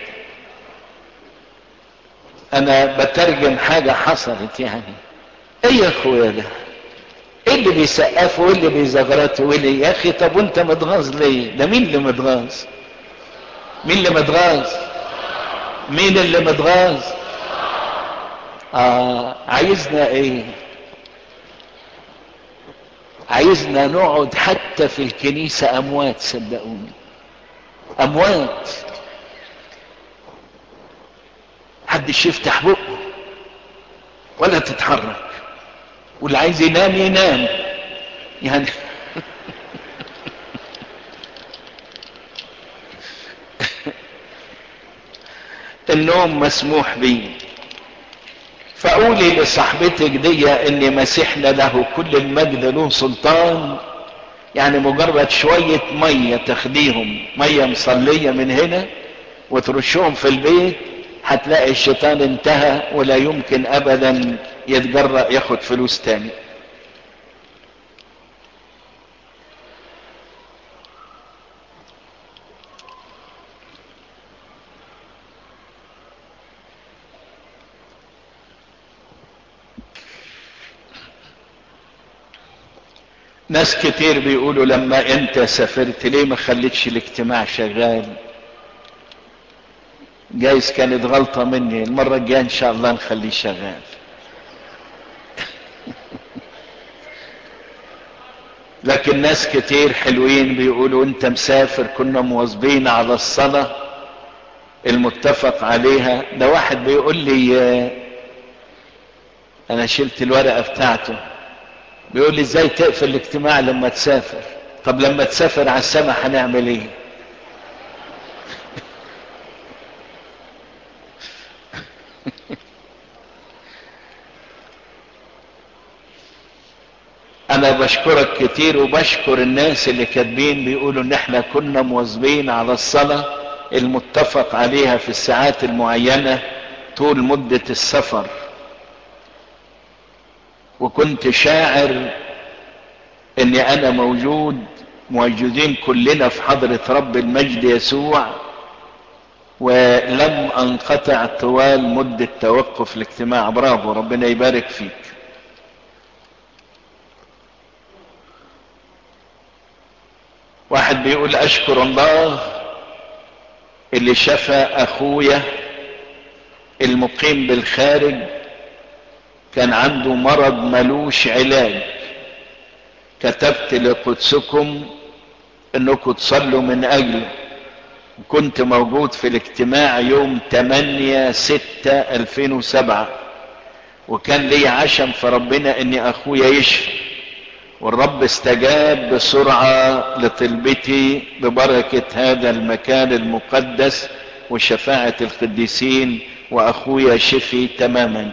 انا بترجم حاجة حصلت يعني ايه يا اخويا ده ايه اللي بيسقفوا وايه اللي بيزغرطوا وايه يا اخي طب وانت متغاظ ليه ده مين اللي متغاظ مين اللي متغاظ مين اللي متغاظ اه عايزنا ايه عايزنا نقعد حتى في الكنيسة اموات صدقوني اموات حدش يفتح بقه ولا تتحرك واللي عايز ينام ينام يعني النوم مسموح بيه فقولي لصاحبتك دي ان مسيحنا له كل المجد له سلطان يعني مجرد شوية مية تاخديهم مية مصلية من هنا وترشهم في البيت هتلاقي الشيطان انتهى ولا يمكن ابدا يتجرأ ياخد فلوس تاني ناس كتير بيقولوا لما انت سافرت ليه ما خليتش الاجتماع شغال جايز كانت غلطة مني المرة الجاية ان شاء الله نخليه شغال لكن ناس كتير حلوين بيقولوا انت مسافر كنا مواظبين على الصلاة المتفق عليها ده واحد بيقول لي انا شلت الورقة بتاعته بيقول لي ازاي تقفل الاجتماع لما تسافر طب لما تسافر على السماء هنعمل ايه انا بشكرك كتير وبشكر الناس اللي كاتبين بيقولوا ان احنا كنا مواظبين على الصلاة المتفق عليها في الساعات المعينة طول مدة السفر وكنت شاعر اني انا موجود موجودين كلنا في حضرة رب المجد يسوع ولم انقطع طوال مدة توقف الاجتماع برافو ربنا يبارك فيك واحد بيقول اشكر الله اللي شفى اخويا المقيم بالخارج كان عنده مرض ملوش علاج كتبت لقدسكم انكم تصلوا من اجله كنت موجود في الاجتماع يوم 8 6 2007 وكان لي عشم في ربنا اني اخويا يشفي والرب استجاب بسرعة لطلبتي ببركة هذا المكان المقدس وشفاعة القديسين واخويا شفي تماما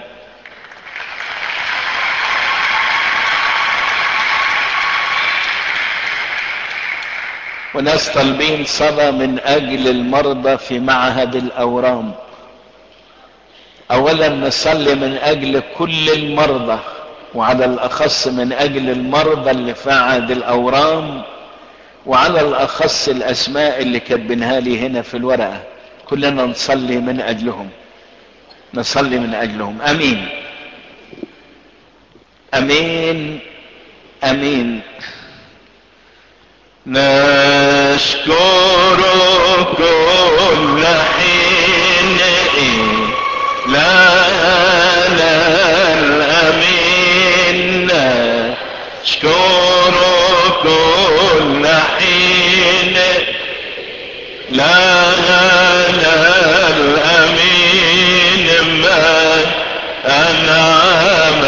وناس طالبين صلاة من اجل المرضى في معهد الاورام اولا نصلي من اجل كل المرضى وعلى الاخص من اجل المرضى اللي في معهد الاورام وعلى الأخص الأسماء اللي كاتبينها لي هنا في الورقة كلنا نصلي من أجلهم نصلي من أجلهم أمين أمين أمين نشكر كل حين لا الأمين نشكر كل حين لا الأمين ما أنعم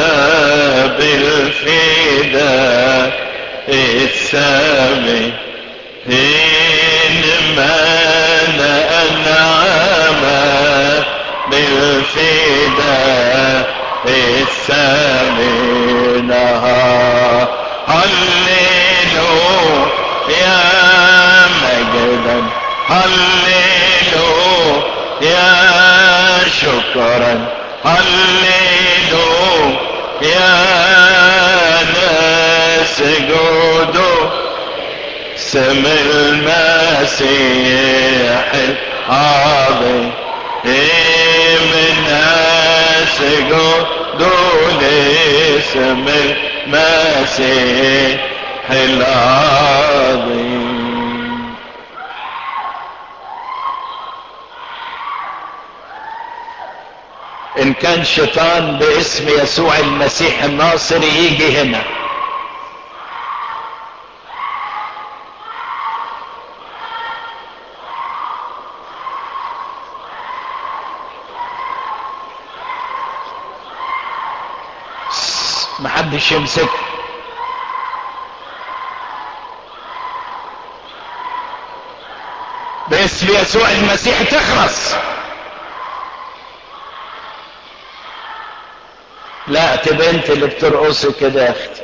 بالفداء السامي حين ما أنعم بالفداء السامي نهار هللو يا مجدا هللو يا شكرا هللو يا ناس جودو سم المسيح العظيم من ناس جودو لاسم المسيح العظيم ان كان شيطان باسم يسوع المسيح الناصر يجي هنا محدش يمسك باسم يسوع المسيح تخرس لا تبقى انت اللي بترقصي كده يا اختي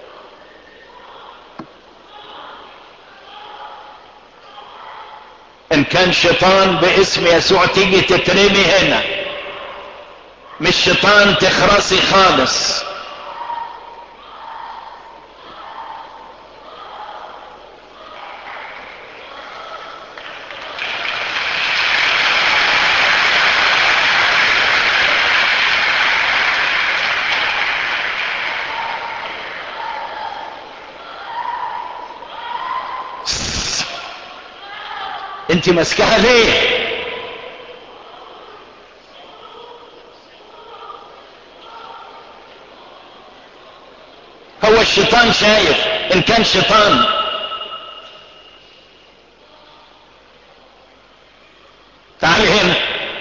ان كان شيطان باسم يسوع تيجي تترمي هنا مش شيطان تخرسي خالص انت ماسكها ليه هو الشيطان شايف ان كان شيطان تعالي هنا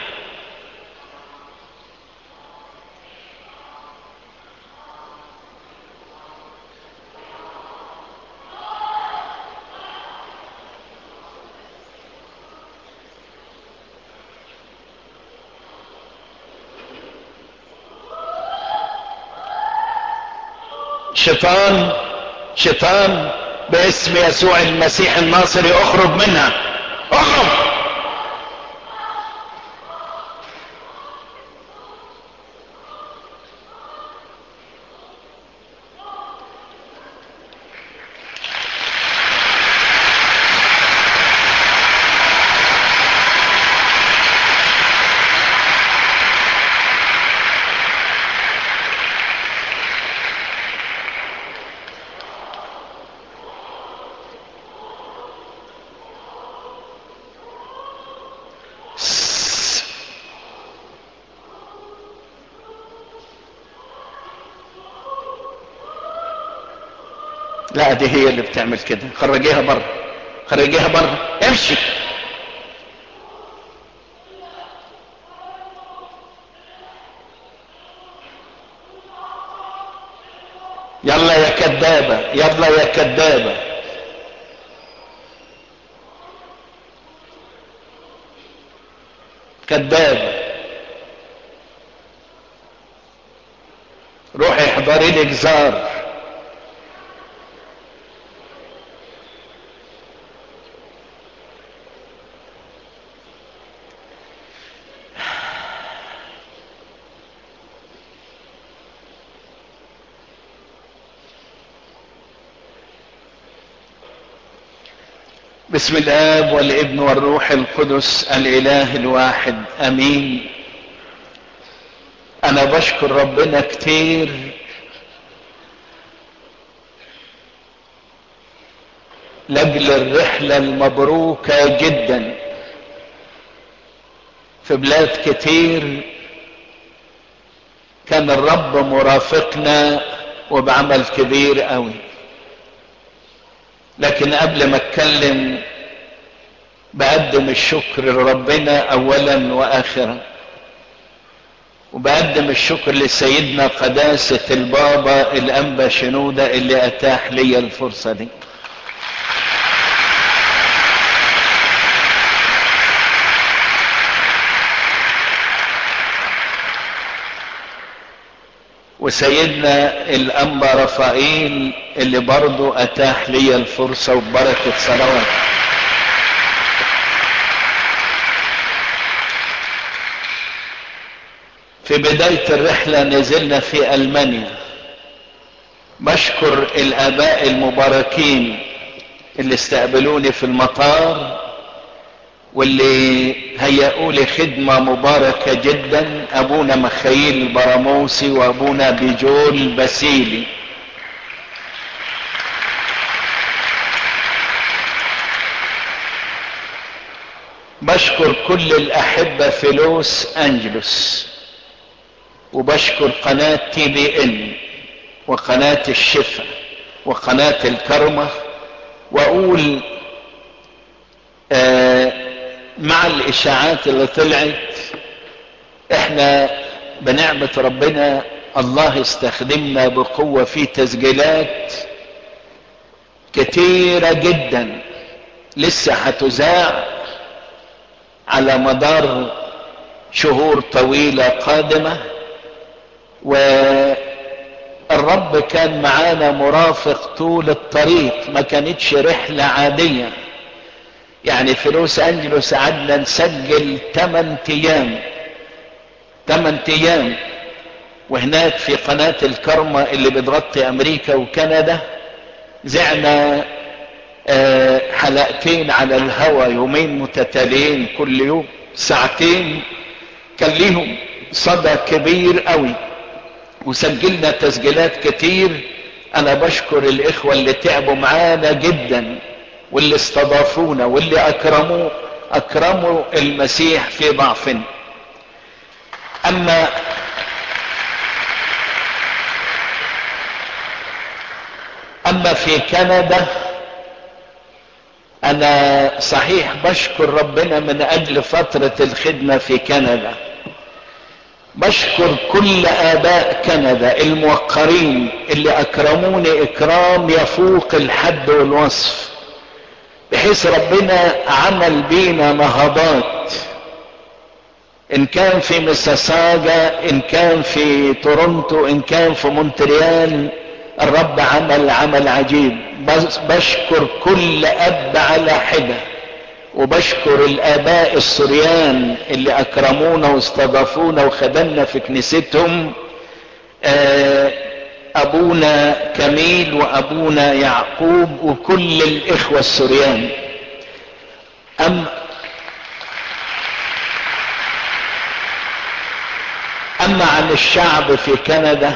شيطان شيطان باسم يسوع المسيح الناصري اخرج منها اخرج لا دي هي اللي بتعمل كده خرجيها بره خرجيها بره امشي يلا يا كدابة يلا يا كدابة كدابة روحي احضري لي جزار بسم الاب والابن والروح القدس الاله الواحد امين انا بشكر ربنا كتير لاجل الرحله المبروكه جدا في بلاد كتير كان الرب مرافقنا وبعمل كبير قوي لكن قبل ما اتكلم بقدم الشكر لربنا اولا واخرا وبقدم الشكر لسيدنا قداسة البابا الانبا شنودة اللي اتاح لي الفرصة دي وسيدنا الانبا رفائيل اللي برضو اتاح لي الفرصة وبركة صلوات في بداية الرحلة نزلنا في المانيا بشكر الاباء المباركين اللي استقبلوني في المطار واللي هيئوا لي خدمة مباركة جدا ابونا مخيل البراموسي وابونا بيجول باسيلي بشكر كل الاحبة في لوس انجلوس وبشكر قناة تي بي ان وقناة الشفا وقناة الكرمة واقول آه مع الاشاعات اللي طلعت احنا بنعمة ربنا الله استخدمنا بقوة في تسجيلات كتيرة جدا لسه هتذاع على مدار شهور طويلة قادمة والرب كان معانا مرافق طول الطريق ما كانتش رحلة عادية يعني في لوس انجلوس قعدنا نسجل 8 ايام 8 ايام وهناك في قناة الكرمة اللي بتغطي امريكا وكندا زعنا حلقتين على الهوا يومين متتاليين كل يوم ساعتين كان ليهم صدى كبير قوي وسجلنا تسجيلات كتير انا بشكر الاخوة اللي تعبوا معانا جدا واللي استضافونا واللي اكرموا اكرموا المسيح في ضعفنا اما اما في كندا انا صحيح بشكر ربنا من اجل فترة الخدمة في كندا بشكر كل اباء كندا الموقرين اللي اكرموني اكرام يفوق الحد والوصف بحيث ربنا عمل بينا نهضات ان كان في مساساجا ان كان في تورونتو ان كان في مونتريال الرب عمل عمل عجيب بشكر كل اب على حده وبشكر الاباء السريان اللي اكرمونا واستضافونا وخدمنا في كنيستهم ابونا كميل وابونا يعقوب وكل الاخوة السريان أم اما عن الشعب في كندا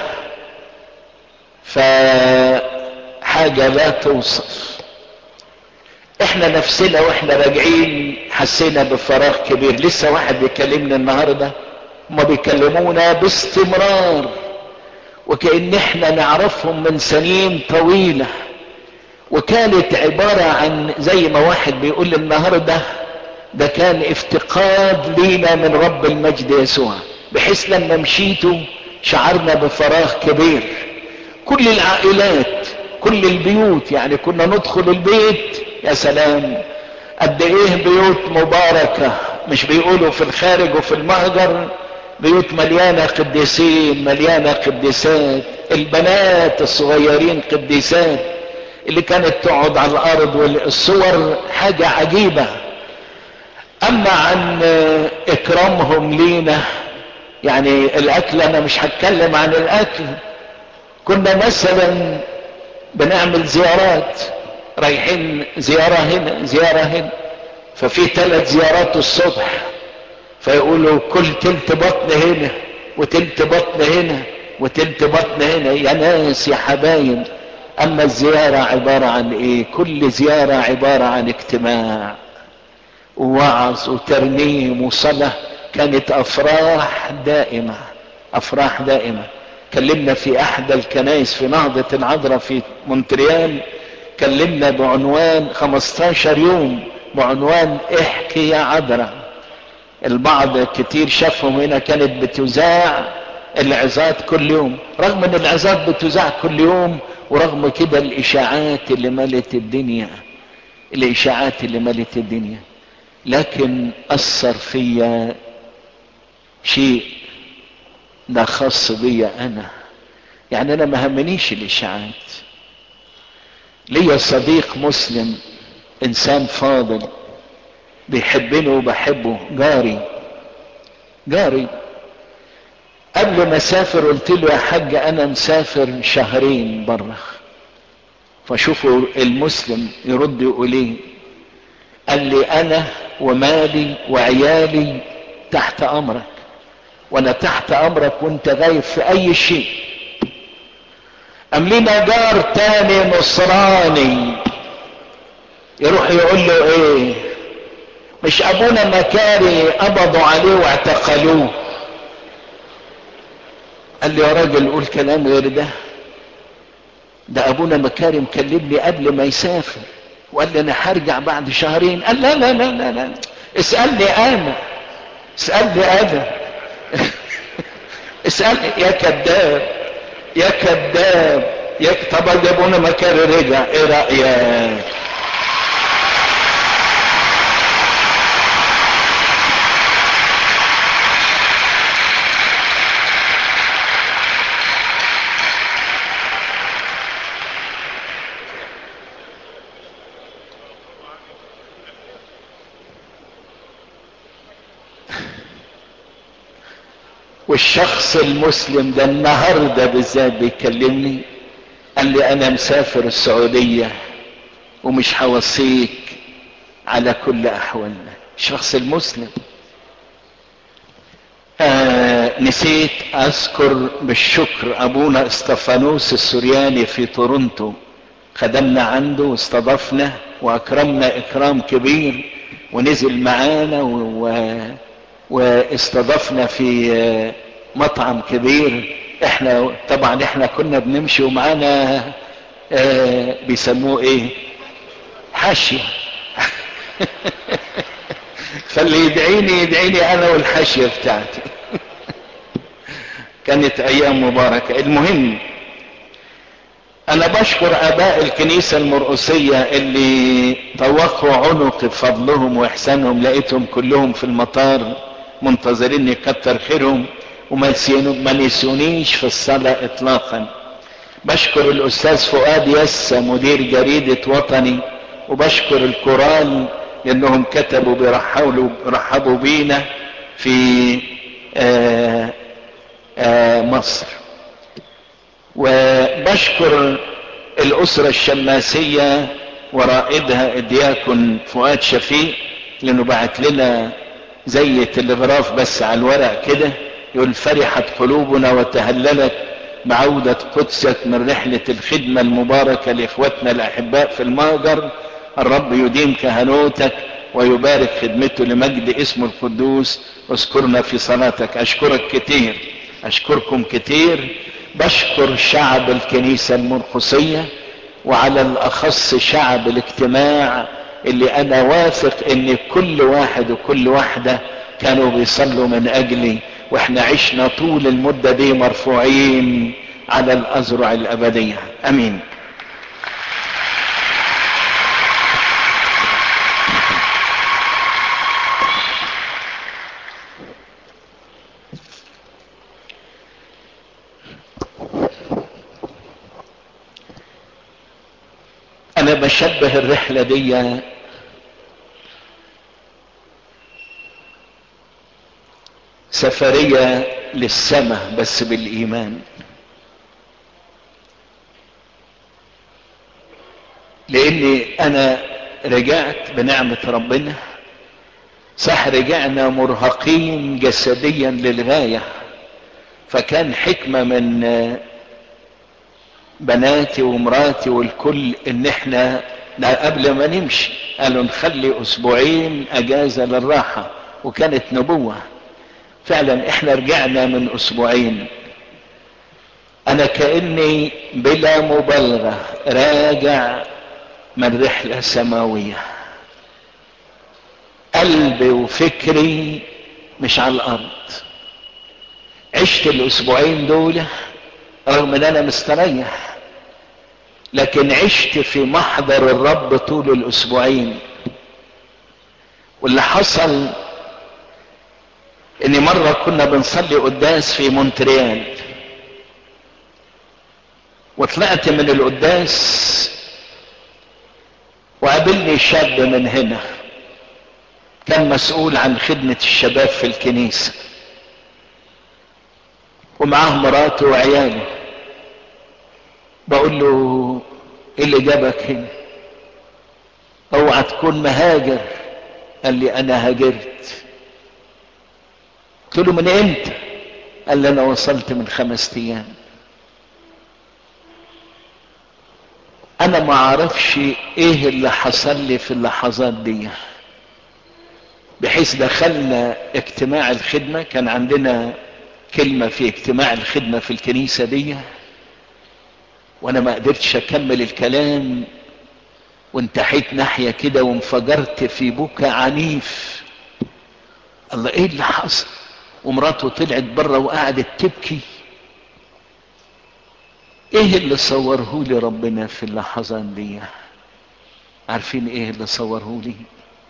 فحاجة لا توصف احنا نفسنا واحنا راجعين حسينا بفراغ كبير لسه واحد بيكلمنا النهاردة هما بيكلمونا باستمرار وكأن احنا نعرفهم من سنين طويلة وكانت عبارة عن زي ما واحد بيقول النهاردة ده كان افتقاد لينا من رب المجد يسوع بحيث لما مشيتوا شعرنا بفراغ كبير كل العائلات كل البيوت يعني كنا ندخل البيت يا سلام قد ايه بيوت مباركة مش بيقولوا في الخارج وفي المهجر بيوت مليانة قديسين مليانة قديسات البنات الصغيرين قديسات اللي كانت تقعد على الارض والصور حاجة عجيبة اما عن اكرامهم لينا يعني الاكل انا مش هتكلم عن الاكل كنا مثلا بنعمل زيارات رايحين زيارة هنا زيارة هنا ففي ثلاث زيارات الصبح فيقولوا كل تلت بطن هنا وتلت بطن هنا وتلت بطن هنا يا ناس يا حبايب اما الزيارة عبارة عن ايه كل زيارة عبارة عن اجتماع ووعظ وترنيم وصلاة كانت افراح دائمة افراح دائمة كلمنا في احدى الكنائس في نهضة العذراء في مونتريال كلمنا بعنوان 15 يوم بعنوان احكي يا عذراء البعض كتير شافهم هنا كانت بتذاع العظات كل يوم رغم ان العظات بتذاع كل يوم ورغم كده الاشاعات اللي ملت الدنيا الاشاعات اللي ملت الدنيا لكن اثر فيا شيء ده خاص بيا انا يعني انا ما همنيش الاشاعات ليا صديق مسلم انسان فاضل بيحبني وبحبه جاري جاري قبل ما اسافر قلت له يا حاج انا مسافر شهرين بره فشوفوا المسلم يرد يقول ايه قال لي انا ومالي وعيالي تحت امرك وانا تحت امرك وانت غايب في اي شيء ام لنا جار تاني نصراني يروح يقول له ايه مش ابونا مكاري قبضوا عليه واعتقلوه قال لي يا راجل قول كلام غير ده ده ابونا مكاري مكلمني قبل ما يسافر وقال لي انا هرجع بعد شهرين قال لا لا لا لا, لا. اسالني انا اسالني انا اسالني يا كذاب يا كذاب يا طب ده ابونا مكاري رجع ايه رايك والشخص المسلم ده النهاردة بالذات بيكلمني قال لي انا مسافر السعودية ومش هوصيك على كل احوالنا الشخص المسلم آه نسيت اذكر بالشكر ابونا استفانوس السورياني في تورونتو خدمنا عنده واستضفنا واكرمنا اكرام كبير ونزل معانا و... واستضفنا في مطعم كبير احنا طبعا احنا كنا بنمشي ومعانا اه بيسموه ايه حاشية فاللي يدعيني يدعيني انا والحاشية بتاعتي كانت ايام مباركة المهم انا بشكر اباء الكنيسة المرقسية اللي طوقوا عنق بفضلهم واحسانهم لقيتهم كلهم في المطار منتظرين يكتر خيرهم وما نسيونيش في الصلاة اطلاقا بشكر الاستاذ فؤاد يسا مدير جريدة وطني وبشكر الكورال لانهم كتبوا بيرحبوا رحبوا بينا في آآ آآ مصر وبشكر الاسرة الشماسية ورائدها الدياكون فؤاد شفيق لانه بعت لنا زي تلغراف بس على الورق كده يقول فرحت قلوبنا وتهللت بعودة قدسك من رحلة الخدمة المباركة لإخوتنا الأحباء في المهجر الرب يديم كهنوتك ويبارك خدمته لمجد اسمه القدوس واذكرنا في صلاتك أشكرك كتير أشكركم كتير بشكر شعب الكنيسة المرقسية وعلى الأخص شعب الاجتماع اللي أنا واثق إن كل واحد وكل واحدة كانوا بيصلوا من أجلي واحنا عشنا طول المدة دي مرفوعين على الأزرع الأبدية أمين أنا بشبه الرحلة دي سفرية للسماء بس بالإيمان لاني انا رجعت بنعمة ربنا صح رجعنا مرهقين جسديا للغاية فكان حكمة من بناتي ومراتي والكل ان احنا قبل ما نمشي قالوا نخلي اسبوعين اجازة للراحة وكانت نبوة فعلا احنا رجعنا من اسبوعين انا كأني بلا مبالغة راجع من رحلة سماوية قلبي وفكري مش على الارض عشت الاسبوعين دول رغم ان انا مستريح لكن عشت في محضر الرب طول الاسبوعين واللي حصل ان مرة كنا بنصلي قداس في مونتريال وطلعت من القداس وقابلني شاب من هنا كان مسؤول عن خدمة الشباب في الكنيسة ومعاه مراته وعياله بقول له ايه اللي جابك هنا اوعى تكون مهاجر قال لي انا هاجرت قلت له من امتى قال لي انا وصلت من خمس ايام انا ما اعرفش ايه اللي حصل لي في اللحظات دي بحيث دخلنا اجتماع الخدمة كان عندنا كلمة في اجتماع الخدمة في الكنيسة دي وانا ما قدرتش اكمل الكلام وانتحيت ناحية كده وانفجرت في بكى عنيف الله ايه اللي حصل ومراته طلعت بره وقعدت تبكي ايه اللي صوره لي ربنا في اللحظات دي عارفين ايه اللي صوره لي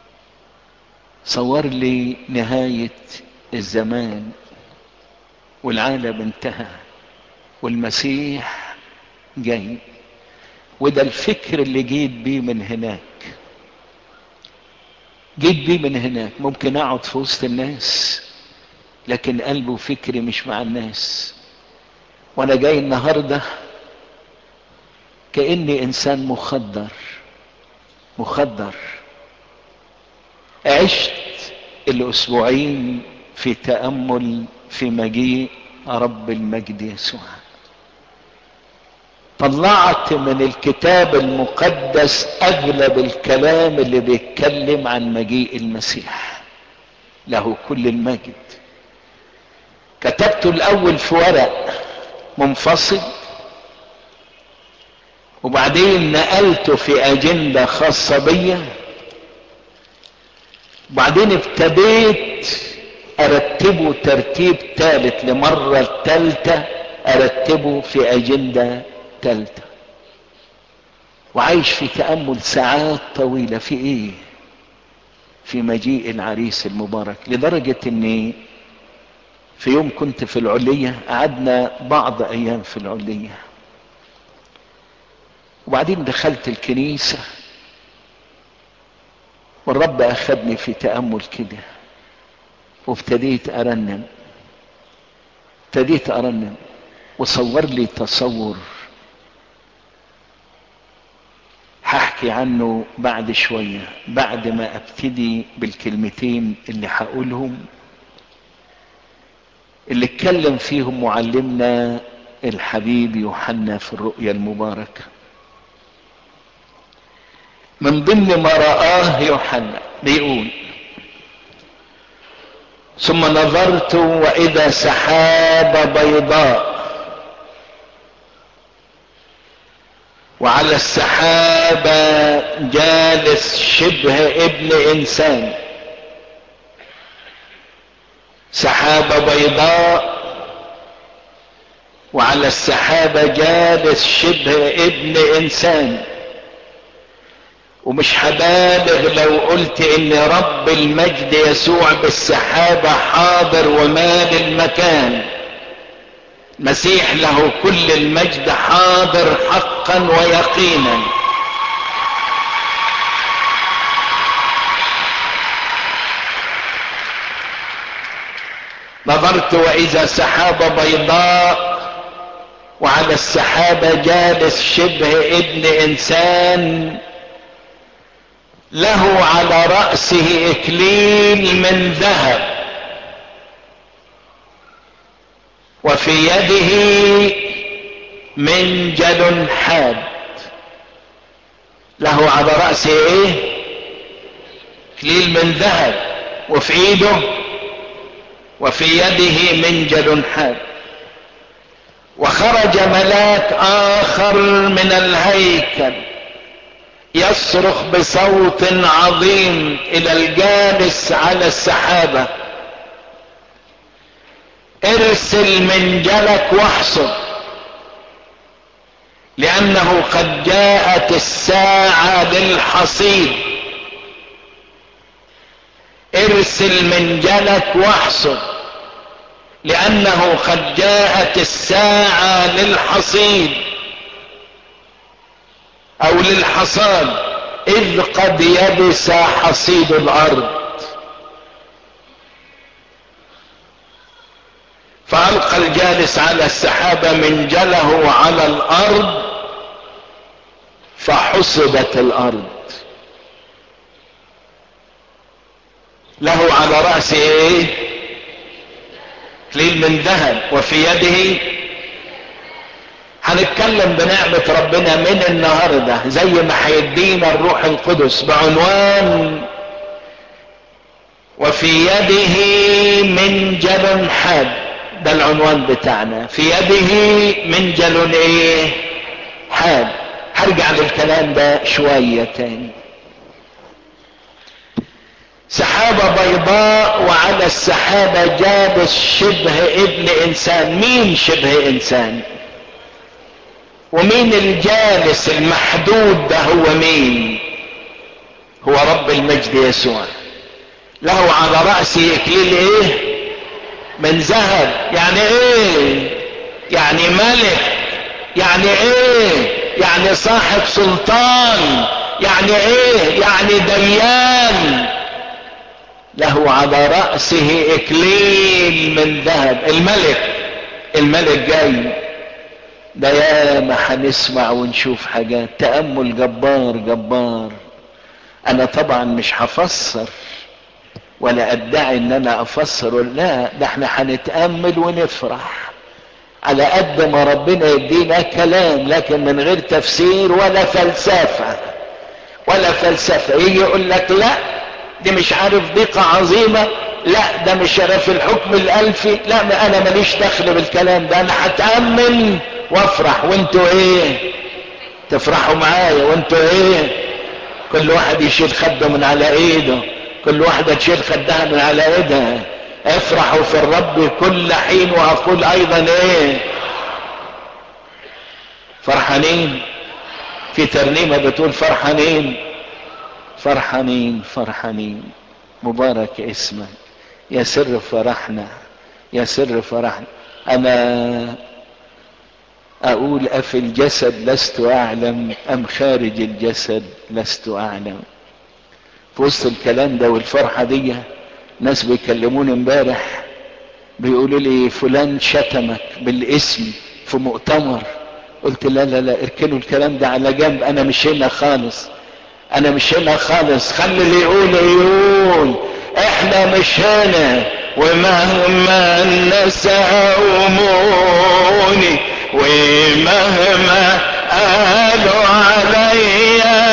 صور لي نهاية الزمان والعالم انتهى والمسيح جاي وده الفكر اللي جيت بيه من هناك جيت بيه من هناك ممكن اقعد في وسط الناس لكن قلبي وفكري مش مع الناس وانا جاي النهارده كاني انسان مخدر مخدر عشت الاسبوعين في تامل في مجيء رب المجد يسوع طلعت من الكتاب المقدس اغلب الكلام اللي بيتكلم عن مجيء المسيح له كل المجد كتبته الاول في ورق منفصل وبعدين نقلته في اجندة خاصة بيا وبعدين ابتديت ارتبه ترتيب ثالث لمرة الثالثة ارتبه في اجندة ثالثة وعايش في تأمل ساعات طويلة في ايه في مجيء العريس المبارك لدرجة اني في يوم كنت في العلية قعدنا بعض ايام في العلية وبعدين دخلت الكنيسة والرب اخذني في تأمل كده وابتديت ارنم ابتديت ارنم وصور لي تصور هحكي عنه بعد شوية بعد ما ابتدي بالكلمتين اللي هقولهم اللي اتكلم فيهم معلمنا الحبيب يوحنا في الرؤيا المباركة من ضمن ما رآه يوحنا بيقول ثم نظرت واذا سحابة بيضاء وعلى السحابة جالس شبه ابن انسان سحابة بيضاء وعلى السحابة جالس شبه ابن انسان ومش هبالغ لو قلت ان رب المجد يسوع بالسحابة حاضر ومال المكان مسيح له كل المجد حاضر حقا ويقينا نظرت واذا سحابة بيضاء وعلى السحابة جالس شبه ابن انسان له على رأسه اكليل من ذهب وفي يده منجل حاد له على رأسه ايه اكليل من ذهب وفي ايده وفي يده منجل حاد وخرج ملاك اخر من الهيكل يصرخ بصوت عظيم الى الجالس على السحابة ارسل منجلك واحصد لانه قد جاءت الساعة للحصيد ارسل منجلك واحصد لانه قد جاءت الساعة للحصيد او للحصاد اذ قد يبس حصيد الارض فالقى الجالس على السحابة منجله على الارض فحصدت الارض له على رأسه ايه كليل من ذهب وفي يده هنتكلم بنعمة ربنا من النهاردة زي ما هيدينا الروح القدس بعنوان وفي يده منجل حاد ده العنوان بتاعنا في يده منجل ايه حاد هرجع للكلام ده شوية تاني سحابة بيضاء وعلى السحابة جالس شبه ابن انسان مين شبه انسان ومين الجالس المحدود ده هو مين هو رب المجد يسوع له على رأسه اكليل ايه من ذهب يعني ايه يعني ملك يعني ايه يعني صاحب سلطان يعني ايه يعني ديان له على رأسه اكليل من ذهب الملك الملك جاي ده يا ما هنسمع ونشوف حاجات تأمل جبار جبار انا طبعا مش هفسر ولا ادعي ان انا افسر لا ده احنا هنتأمل ونفرح على قد ما ربنا يدينا كلام لكن من غير تفسير ولا فلسفة ولا فلسفة يجي يقول لك لا دي مش عارف ضيقة عظيمة لا ده مش في الحكم الالفي لا ما انا ماليش دخل بالكلام ده انا هتأمل وافرح وانتوا ايه تفرحوا معايا وانتوا ايه كل واحد يشيل خده من على ايده كل واحدة تشيل خدها من على ايدها افرحوا في الرب كل حين واقول ايضا ايه فرحانين في ترنيمة بتقول فرحانين فرحانين فرحانين مبارك اسمك يا سر فرحنا يا سر فرحنا انا اقول افي الجسد لست اعلم ام خارج الجسد لست اعلم في وسط الكلام ده والفرحة دي ناس بيكلموني امبارح بيقولوا لي فلان شتمك بالاسم في مؤتمر قلت لا لا لا اركنوا الكلام ده على جنب انا مش هنا خالص انا مش هنا خالص خلي اللي يقول يقول احنا مش هنا ومهما الناس أوموني ومهما قالوا عليا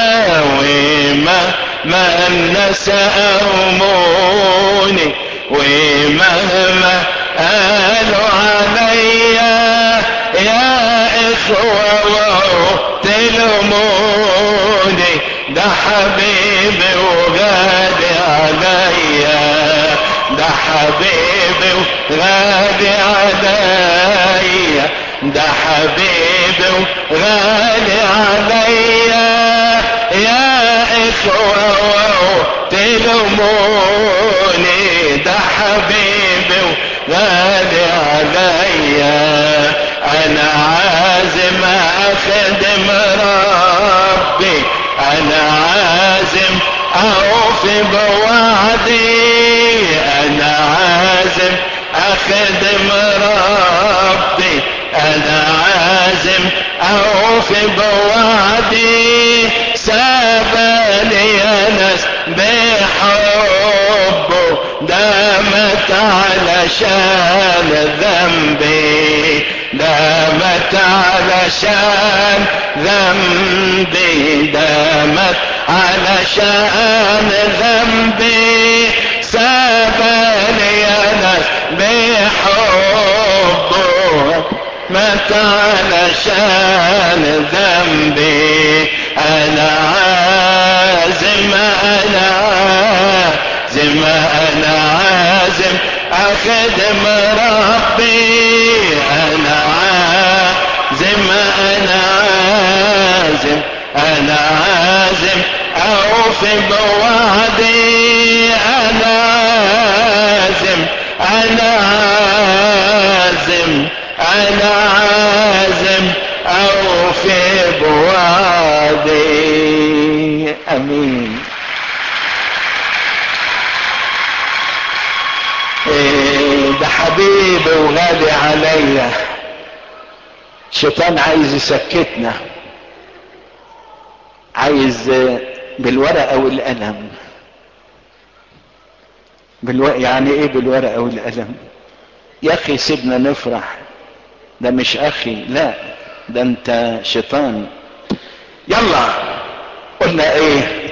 ومهما الناس أوموني ومهما قالوا عليا يا إخوة تلوموني ده حبيبي وغالي عليا ده حبيبي وغالي عليا ده حبيبي وغالي عليا يا إخوة تلوموني ده حبيبي وغالي عليا أنا عازم أخدم ربي أنا عازم أوفي بوعدي أنا عازم أخدم ربي أنا عازم أوفي بوعدي سابني يا ناس بحبه دامت علشان ذنبي دامت علشان ذنبي دامت علشان ذنبي سابني يا ناس بحبه مات علشان ذنبي انا عازم انا عازم انا عازم اخدم ربي انا عازم انا عازم انا عازم اوفي بوعدي انا عازم انا عازم انا عازم اوفي بوعدي امين إيه ده حبيبي وغالي عليا الشيطان عايز يسكتنا عايز بالورقة والقلم بالو... يعني ايه بالورقة والقلم يا اخي سيبنا نفرح ده مش اخي لا ده انت شيطان يلا قلنا ايه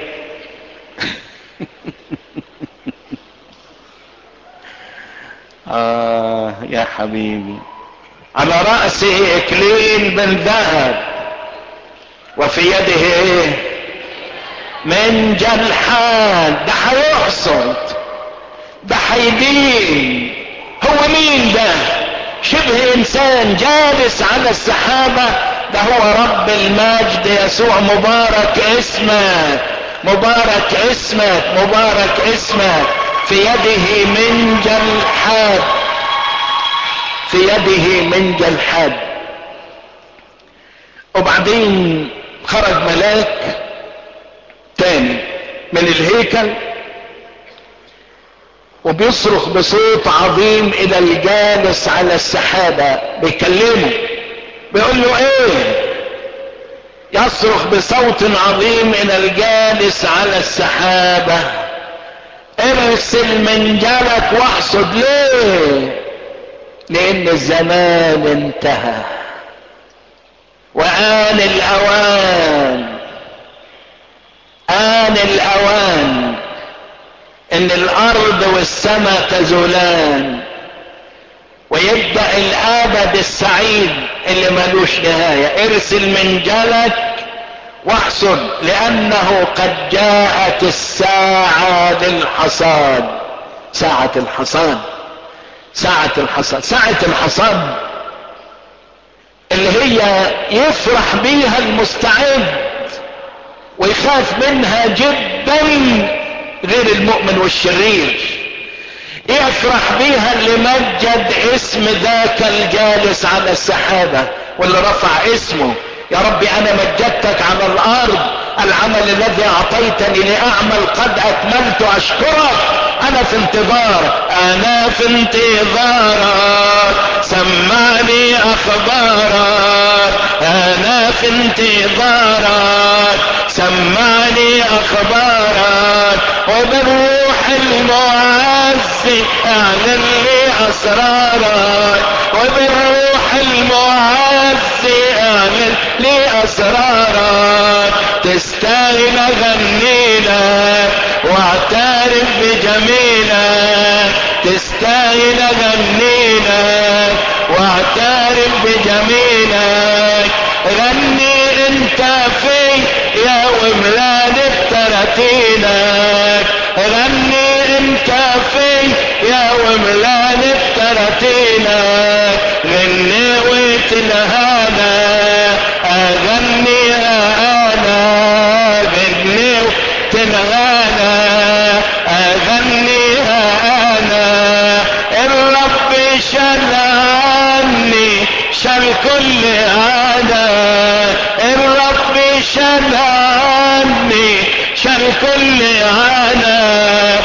آه يا حبيبي على رأسه إكليل من ذهب وفي يده إيه من جلحان ده هيحصد ده هيدين هو مين ده شبه إنسان جالس على السحابة ده هو رب المجد يسوع مبارك اسمك مبارك اسمك مبارك اسمك في يده من جلحاد في يده من جلحاد وبعدين خرج ملاك تاني من الهيكل وبيصرخ بصوت عظيم الى الجالس على السحابة بيكلمه بيقول له ايه يصرخ بصوت عظيم الى الجالس على السحابة ارسل منجلك واحصد ليه لان الزمان انتهى وآن الأوان آن الأوان إن الأرض والسماء تزولان ويبدأ الأبد السعيد اللي ملوش نهاية ارسل منجلك واحصد لأنه قد جاءت الساعة للحصاد ساعة الحصاد ساعة الحصاد ساعة الحصاد اللي هي يفرح بيها المستعد ويخاف منها جدا غير المؤمن والشرير يفرح بيها اللي مجد اسم ذاك الجالس على السحابة واللي رفع اسمه يا ربي انا مجدتك على الارض العمل الذي اعطيتني لاعمل قد اكملت اشكرك انا في انتظارك انا في انتظارك سمعني اخبارك انا في انتظارك سمعني اخبارك وبالروح المعزي اعلن لي اسرارك وبالروح المعزي اعلن لي اسرارك تستاهل اغني لك واعترف بجميلك تستاهل اغني لك واعترف بجميلك غني انت في يا وملان بترتيلك غني انت في يا وملان بترتيلك غني وتلهانا اغنيها انا غني وتلهانا اغنيها انا الرب شال عني شال كل انا الرب شال عني شال كل انا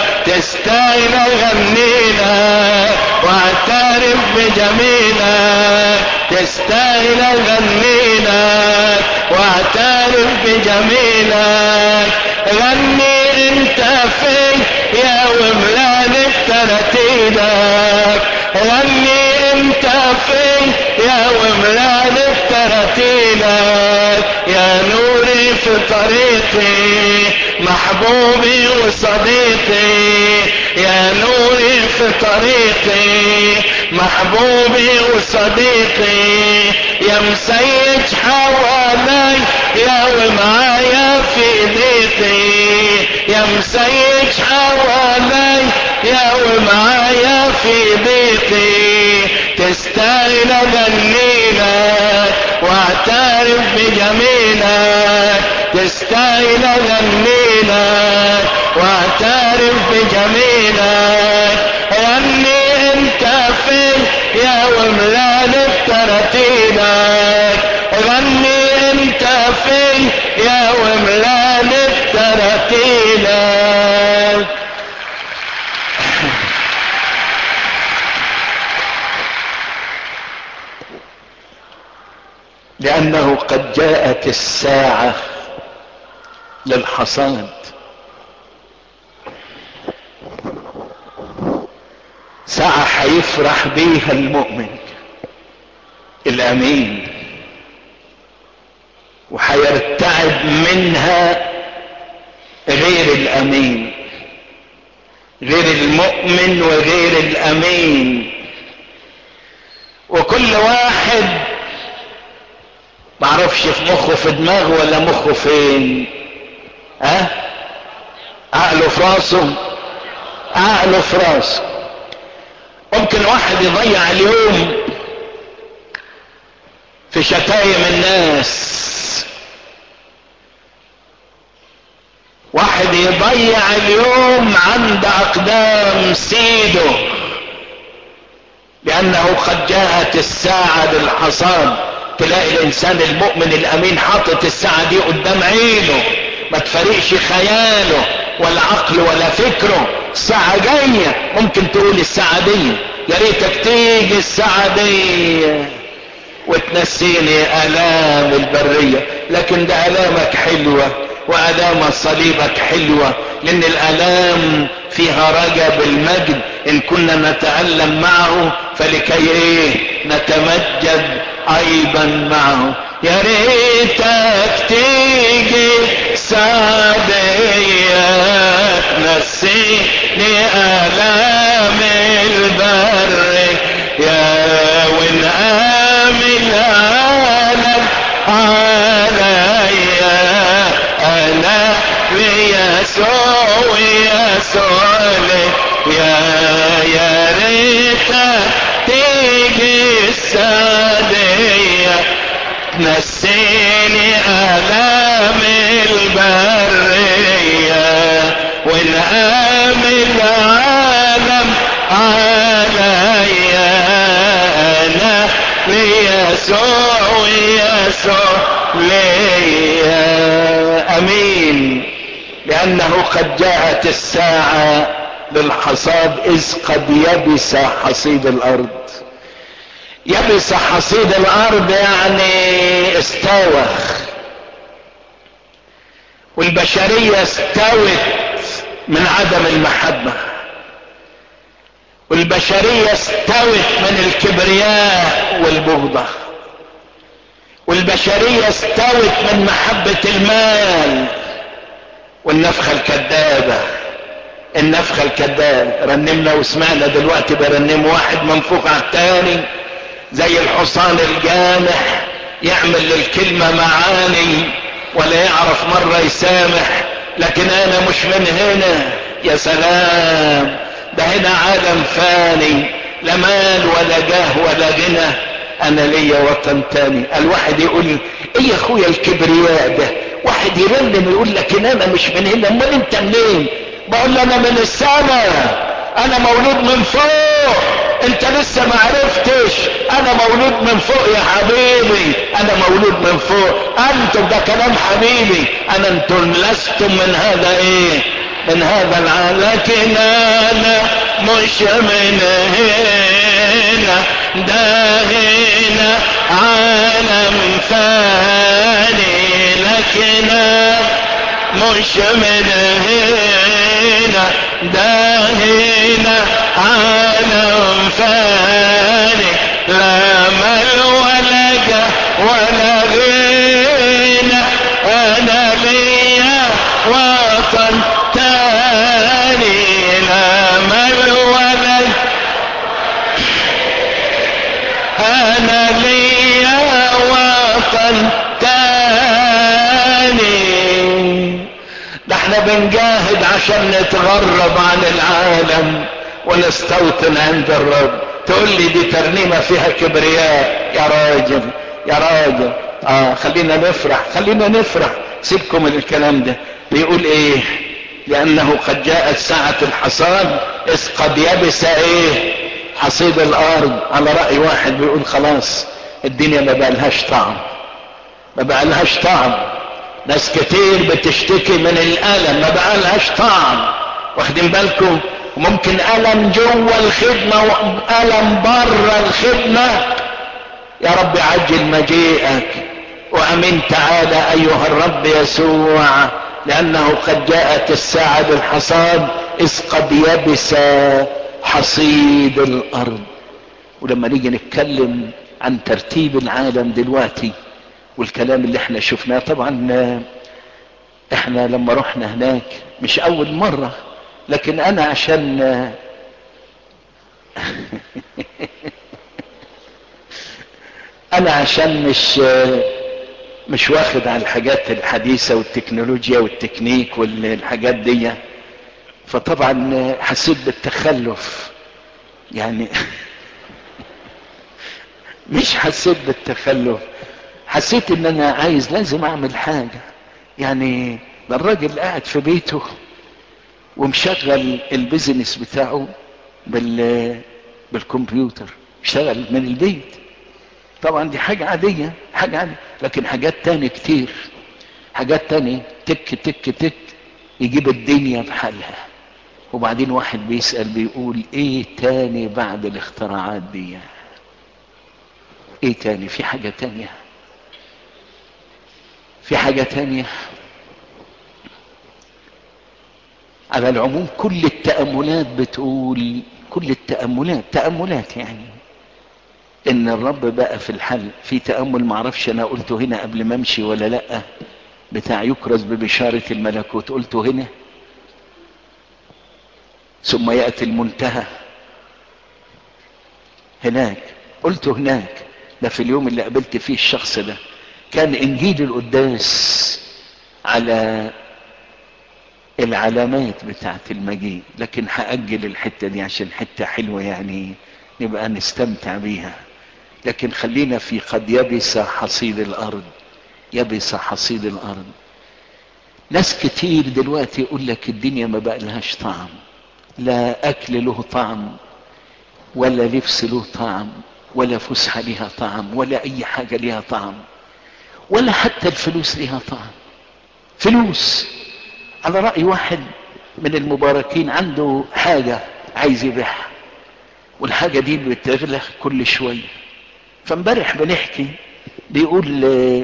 تستاهل اغنينا واعترف بجميلك تستاهل اغني لك واعترف بجميلك غني انت في يا وملان بترتيلك غني انت في يا وملان بترتيلك يا نوري في طريقي محبوبي وصديقي يا نوري في طريقي محبوبي وصديقي يا مسيج حوالي يا ومعايا في ضيقي يا مسيج حوالي يا ومعايا في ضيقي تستاهل اغنيلك واعترف بجميلك تستاهل اغنيلك واعترف بجميلك غني انت في يا وملان بترتيلك غني انت في يا وملان بترتيلك لانه قد جاءت الساعه للحصاد ساعة هيفرح بيها المؤمن الامين وهيرتعب منها غير الامين غير المؤمن وغير الامين وكل واحد معرفش في مخه في دماغه ولا مخه فين ها عقله في راسه عقله في راسه ممكن واحد يضيع اليوم في شتايم الناس واحد يضيع اليوم عند اقدام سيده لانه قد جاءت الساعة للحصاد تلاقي الانسان المؤمن الامين حاطط الساعة دي قدام عينه ما تفرقش خياله ولا عقله ولا فكره الساعة جاية ممكن تقول الساعة دي يا ريتك تيجي الساعة دي وتنسيني الام البرية لكن ده الامك حلوة والام صليبك حلوة لان الالام فيها رجا بالمجد ان كنا نتألم معه فلكي ايه نتمجد ايضا معه يا ريتك تيجي سعدية نسيني الام البر يا ونقام العالم عليا انا ليسوع يسوع يا يا ريتك تيجي السعدية نسيني الام البرية والام العالم عليا انا ليسوع يسوع ليا امين لانه قد جاءت الساعة للحصاد اذ قد يبس حصيد الارض يبس حصيد الارض يعني استوخ والبشرية استوت من عدم المحبة والبشرية استوت من الكبرياء والبغضة والبشرية استوت من محبة المال والنفخة الكذابة النفخة الكذاب رنمنا وسمعنا دلوقتي برنم واحد منفوخ على التاني زي الحصان الجامح يعمل للكلمة معاني ولا يعرف مرة يسامح لكن انا مش من هنا يا سلام ده هنا عالم فاني لا مال ولا جاه ولا غنى انا ليا وطن تاني الواحد يقول ايه يا اخويا الكبرياء ده واحد يرنم يقول لك ان انا مش من هنا امال انت منين بقول له انا من السماء انا مولود من فوق انت لسه ما عرفتش انا مولود من فوق يا حبيبي انا مولود من فوق انتم ده كلام حبيبي انا انتم لستم من هذا ايه من هذا العالم لكن انا مش من هنا ده هنا عالم ثاني لكن مش من هنا ده هنا عالم ثاني لا مال ولا جاه ولا غنى انا ليا وطن تاني لا مال ولا انا ليا وطن تاني ده احنا بنجاهد عشان نتغرب عن العالم ونستوطن عند الرب تقول لي دي ترنيمه فيها كبرياء يا راجل يا راجل اه خلينا نفرح خلينا نفرح سيبكم من الكلام ده بيقول ايه لانه قد جاءت ساعة الحصاد اذ قد يبس ايه حصيد الارض على رأي واحد بيقول خلاص الدنيا ما بقى لهاش طعم ما بقى لهاش طعم ناس كتير بتشتكي من الالم ما بقى لهاش طعم واخدين بالكم ممكن الم جوه الخدمة والم بره الخدمة يا رب عجل مجيئك وامين تعالى ايها الرب يسوع لانه قد جاءت الساعة بالحصاد اذ قد يبس حصيد الارض ولما نيجي نتكلم عن ترتيب العالم دلوقتي والكلام اللي احنا شفناه طبعا احنا لما رحنا هناك مش اول مرة لكن انا عشان انا عشان مش مش واخد على الحاجات الحديثة والتكنولوجيا والتكنيك والحاجات دي فطبعا حسيت بالتخلف يعني مش حسيت بالتخلف حسيت ان انا عايز لازم اعمل حاجة يعني ده الراجل قاعد في بيته ومشغل البيزنس بتاعه بال بالكمبيوتر اشتغل من البيت طبعا دي حاجة عادية حاجة عادية لكن حاجات تاني كتير حاجات تاني تك تك تك يجيب الدنيا بحالها وبعدين واحد بيسأل بيقول ايه تاني بعد الاختراعات دي ايه تاني في حاجة تانية في حاجة تانية على العموم كل التأملات بتقول كل التأملات تأملات يعني ان الرب بقى في الحل في تأمل معرفش انا قلته هنا قبل ما امشي ولا لا بتاع يكرز ببشارة الملكوت قلته هنا ثم يأتي المنتهى هناك قلته هناك ده في اليوم اللي قابلت فيه الشخص ده كان انجيل القداس على العلامات بتاعت المجيء لكن هأجل الحتة دي عشان حتة حلوة يعني نبقى نستمتع بيها لكن خلينا في قد يبس حصيد الارض يبس حصيد الارض ناس كتير دلوقتي يقول لك الدنيا ما بقى لهاش طعم لا اكل له طعم ولا لبس له طعم ولا فسحة لها طعم ولا اي حاجة لها طعم ولا حتى الفلوس لها طعم فلوس على رأي واحد من المباركين عنده حاجة عايز يبيعها والحاجة دي بتغلى كل شوية فامبارح بنحكي بيقول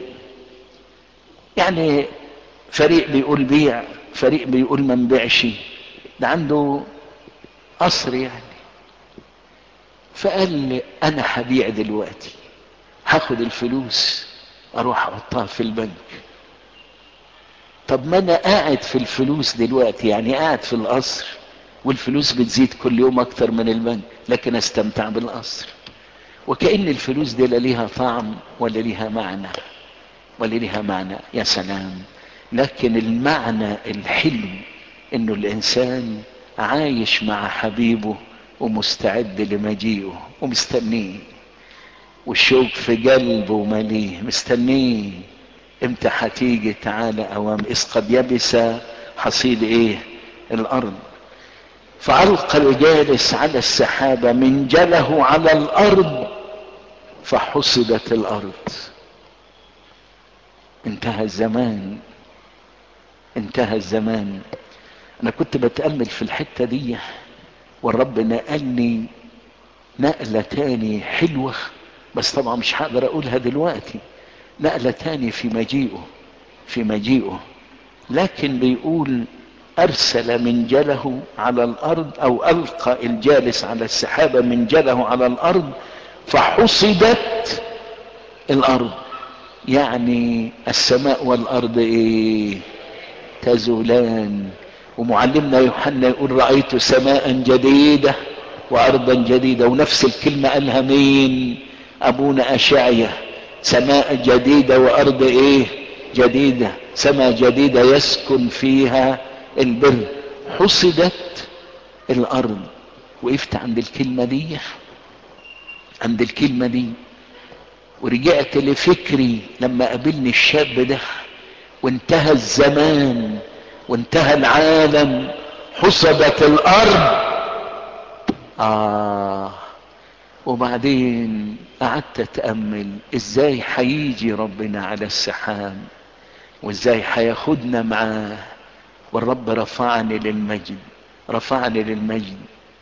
يعني فريق بيقول بيع فريق بيقول ما نبيعش ده عنده قصر يعني فقال لي انا هبيع دلوقتي هاخد الفلوس اروح احطها في البنك طب ما انا قاعد في الفلوس دلوقتي يعني قاعد في القصر والفلوس بتزيد كل يوم اكتر من البنك لكن استمتع بالقصر وكأن الفلوس دي لا ليها طعم ولا ليها معنى ولا ليها معنى يا سلام لكن المعنى الحلو انه الانسان عايش مع حبيبه ومستعد لمجيئه ومستنيه والشوق في قلبه مليه مستنيه امتى هتيجي تعالى اوام اذ قد يبس حصيد ايه الارض فألقى الجالس على السحابة من جله على الأرض فحصدت الأرض انتهى الزمان انتهى الزمان أنا كنت بتأمل في الحتة دي والرب نقلني نقلة تاني حلوة بس طبعا مش هقدر اقولها دلوقتي نقلة تاني في مجيئه في مجيئه لكن بيقول ارسل منجله على الارض او القى الجالس على السحابة منجله على الارض فحصدت الارض يعني السماء والارض ايه تزولان ومعلمنا يوحنا يقول رأيت سماء جديدة وارضا جديدة ونفس الكلمة قالها مين ابونا اشعيا سماء جديدة وارض ايه جديدة سماء جديدة يسكن فيها البر حصدت الارض وقفت عند الكلمة دي عند الكلمة دي ورجعت لفكري لما قابلني الشاب ده وانتهى الزمان وانتهى العالم حصدت الارض آه وبعدين قعدت اتأمل ازاي هيجي ربنا على السحاب وازاي هياخدنا معاه والرب رفعني للمجد رفعني للمجد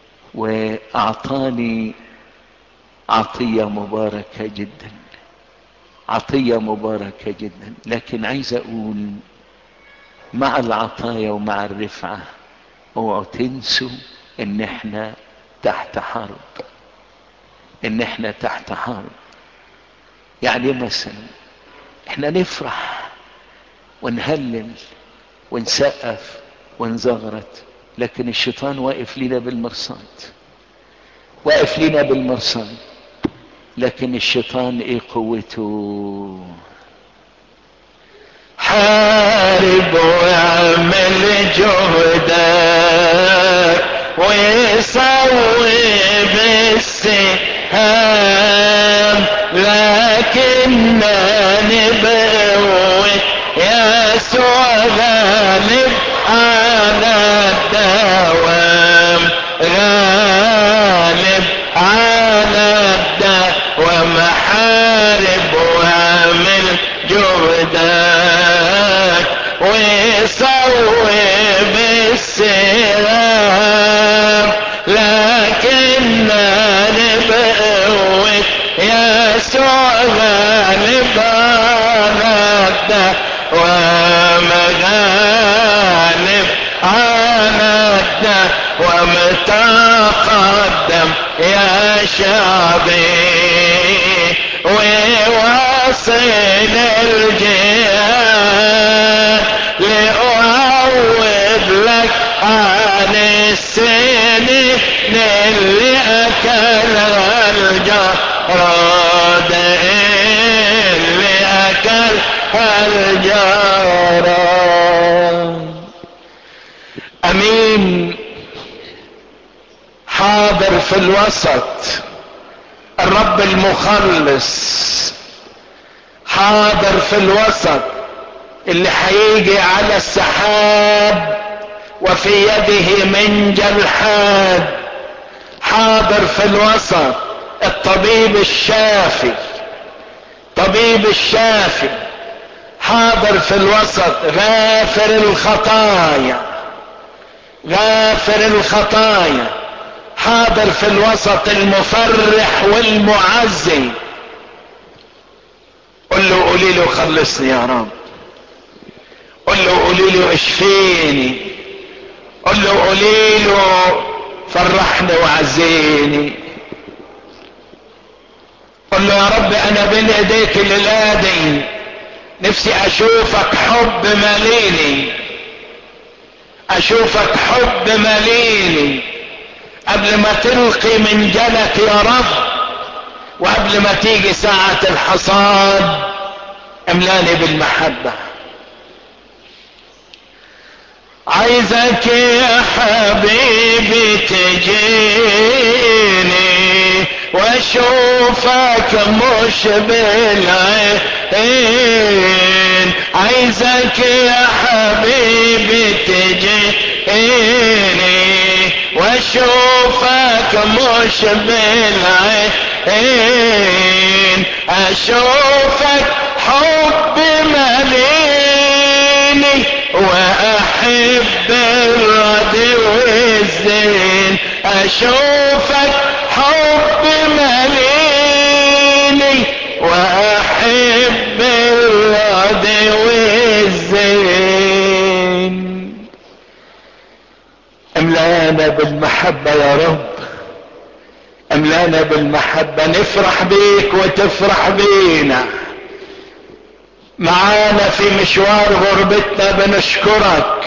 واعطاني عطية مباركة جدا عطية مباركة جدا لكن عايز اقول مع العطايا ومع الرفعة اوعوا تنسوا ان احنا تحت حرب ان احنا تحت حرب يعني مثلا احنا نفرح ونهلل ونسقف ونزغرت لكن الشيطان واقف لنا بالمرصاد واقف لنا بالمرصاد لكن الشيطان ايه قوته حارب واعمل جهدك وصوب السهام لكننا نبقوي يسوع غالب على الدوام غالب على الدوام حارب واعمل جهدك وصوب السلام لكننا نبقوي يسوع غالب على الدوام غالب على الدوام تقدم يا شعبي وواصل الجهاد لأعوض لك عن السنين اللي أكلها الجراد اللي أكلها الجراد أمين حاضر في الوسط الرب المخلص حاضر في الوسط اللي هيجي على السحاب وفي يده منجل حاد حاضر في الوسط الطبيب الشافي طبيب الشافي حاضر في الوسط غافر الخطايا غافر الخطايا حاضر في الوسط المفرح والمعزي قل له قولي له خلصني يا رب قل له قولي له اشفيني قل له قولي له فرحني وعزيني قل له يا رب انا بين ايديك الليله دي نفسي اشوفك حب مليني اشوفك حب مليني قبل ما تلقي من جلك يا رب وقبل ما تيجي ساعة الحصاد املاني بالمحبة عايزك يا حبيبي تجيني واشوفك مش بالعين عايزك يا حبيبي تجيني واشوفك مش بالعين اشوفك حب مليني واحب الرد والزين اشوفك حب املانا بالمحبة يا رب املانا بالمحبة نفرح بيك وتفرح بينا معانا في مشوار غربتنا بنشكرك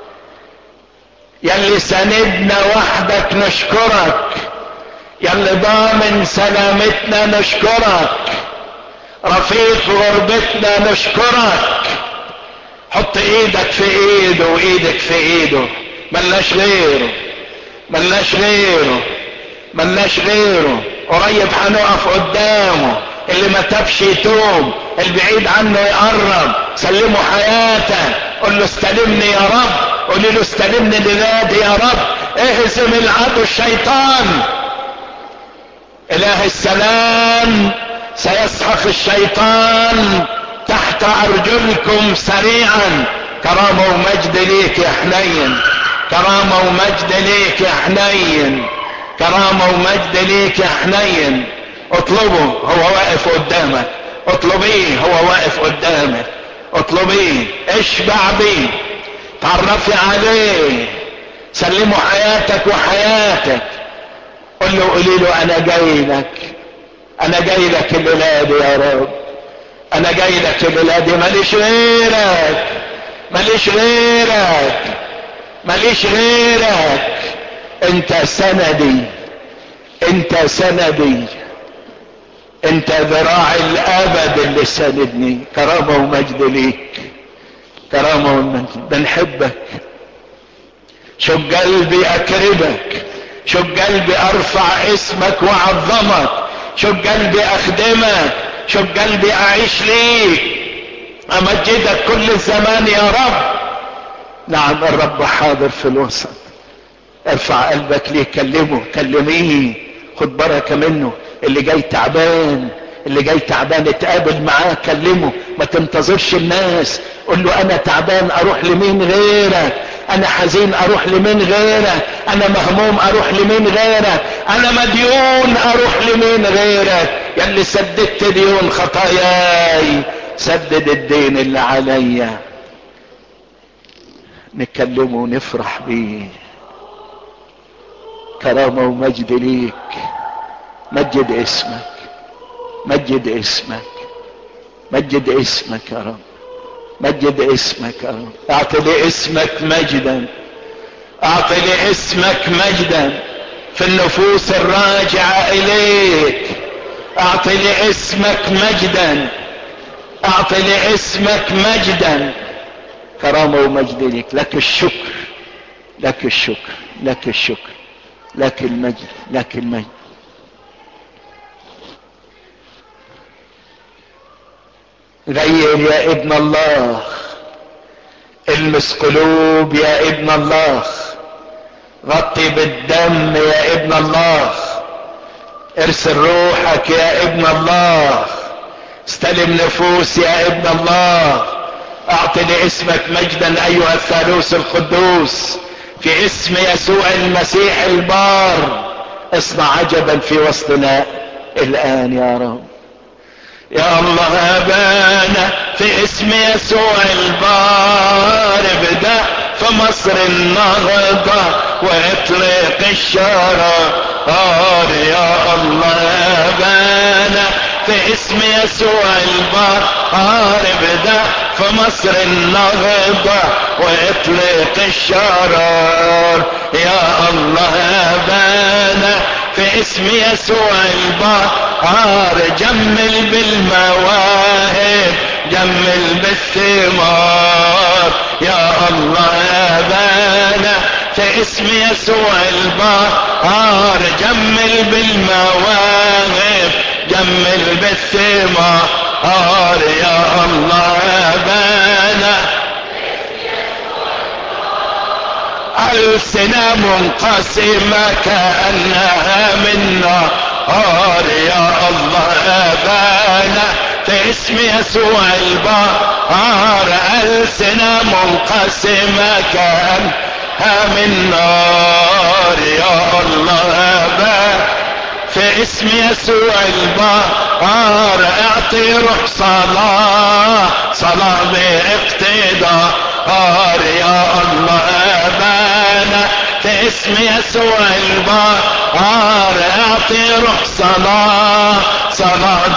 يلي سندنا وحدك نشكرك يلي ضامن سلامتنا نشكرك رفيق غربتنا نشكرك حط ايدك في ايده وايدك في ايده ملناش غيره ملناش غيره ملناش غيره قريب هنقف قدامه اللي ما تبش يتوب البعيد عنه يقرب سلمه حياته قل له استلمني يا رب قولي له استلمني لنادي يا رب اهزم العدو الشيطان اله السلام سيسحق الشيطان تحت ارجلكم سريعا كرامه ومجد ليك يا حنين كرامه ومجد ليك يا حنين كرامه ومجد ليك يا حنين اطلبه هو واقف قدامك اطلبيه هو واقف قدامك اطلبيه اشبع بيه تعرفي عليه سلموا حياتك وحياتك قل له قولي له انا جاي لك انا جاي لك الولاد يا رب انا جاي لك الولاد ماليش غيرك ماليش غيرك ماليش غيرك انت سندي انت سندي انت ذراع الابد اللي ساندني كرامه ومجد ليك كرامه ومجد بنحبك شق قلبي اكرمك شق قلبي ارفع اسمك واعظمك شق قلبي اخدمك شق قلبي اعيش ليك امجدك كل الزمان يا رب نعم الرب حاضر في الوسط ارفع قلبك ليه كلمه كلميه خد بركه منه اللي جاي تعبان اللي جاي تعبان اتقابل معاه كلمه ما تنتظرش الناس قول له انا تعبان اروح لمين غيرك انا حزين اروح لمين غيرك انا مهموم اروح لمين غيرك انا مديون اروح لمين غيرك يلي سددت ديون خطاياي سدد الدين اللي عليا نكلمه ونفرح بيه كرامه ومجد ليك مجد اسمك مجد اسمك مجد اسمك يا رب مجد اسمك يا رب اعطي لاسمك مجدا اعطي لاسمك مجدا في النفوس الراجعة اليك اعطي لاسمك مجدا اعطي لاسمك مجدا كرامة ومجد لك لك الشكر لك الشكر لك الشكر لك المجد لك المجد غير يا ابن الله المس قلوب يا ابن الله غطي بالدم يا ابن الله ارسل روحك يا ابن الله استلم نفوس يا ابن الله اعطي لاسمك مجدا ايها الثالوث القدوس في اسم يسوع المسيح البار اصنع عجبا في وسطنا الان يا رب يا الله ابانا في اسم يسوع البار ابدا في مصر النهضة واطلق الشرار يا الله ابانا في اسم يسوع البار ابدا في مصر النهضة واطلق الشرار يا الله ابانا في اسم يسوع البار جمل بالمواهب جمل بالثمار يا الله ابانا في اسم يسوع البار جمل بالمواهب جمل بالثمار يا الله ابانا ألسنة منقسمة كأنها من نار يا الله أبانا في اسم يسوع البار ألسنة منقسمة كأنها من نار يا الله أبانا في اسم يسوع البار اعطي روح صلاة صلاة باقتدار يا الله ابانا في اسم يسوع البار اعطي روح صلاة صلاة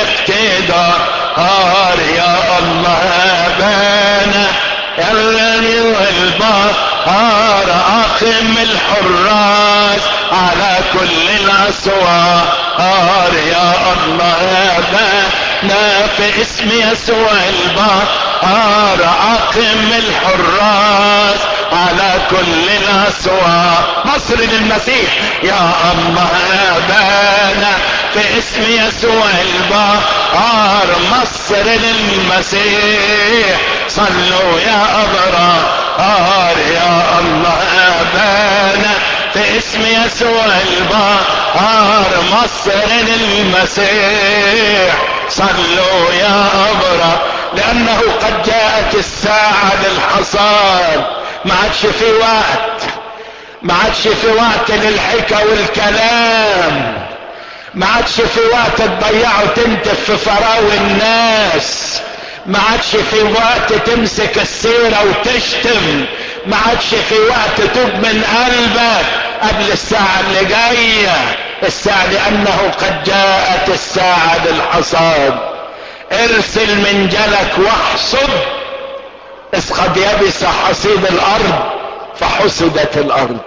باقتدار يا الله ابانا الرمي والبار اقم الحراس على كل الاسوار يا الله ابانا في اسم يسوع البار اقم الحراس على كل الاسواق مصر للمسيح يا الله ابانا في اسم يسوع البار مصر للمسيح صلوا يا ابرار يا الله ابانا في اسم يسوع البار مصر للمسيح صلوا يا ابرار لانه قد جاءت الساعة للحصاد ما عادش في وقت ما عادش في وقت للحكى والكلام ما عادش في وقت تضيعه تنتف في فراوي الناس ما عادش في وقت تمسك السيرة وتشتم ما عادش في وقت تتوب من قلبك قبل الساعة اللي جاية الساعة لانه قد جاءت الساعة للحصاد ارسل من جلك واحصد اذ قد يبس حصيد الارض فحصدت الارض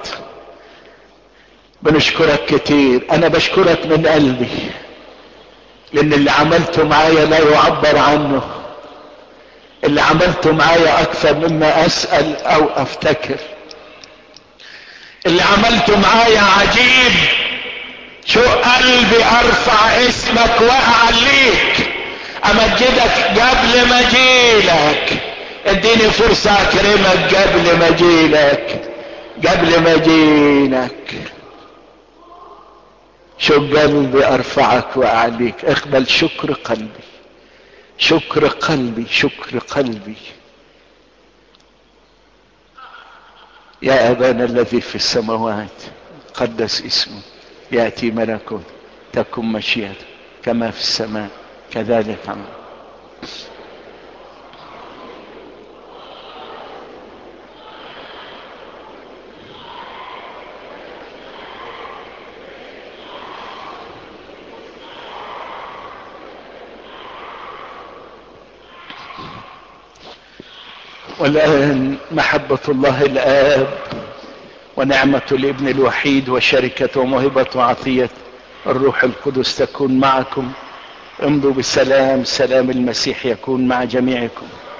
بنشكرك كتير انا بشكرك من قلبي لان اللي عملته معايا لا يعبر عنه اللي عملته معايا اكثر مما اسأل او افتكر اللي عملته معايا عجيب شو قلبي ارفع اسمك واعليك امجدك قبل ما اجيلك اديني فرصة اكرمك قبل ما اجيلك قبل ما اجيلك شو قلبي ارفعك واعليك اقبل شكر قلبي شكر قلبي شكر قلبي يا ابانا الذي في السماوات قدس اسمه ياتي ملكه تكن مشيئته كما في السماء كذلك عمل والآن محبة الله الآب ونعمة الابن الوحيد وشركة وموهبة وعطية الروح القدس تكون معكم امضوا بالسلام سلام المسيح يكون مع جميعكم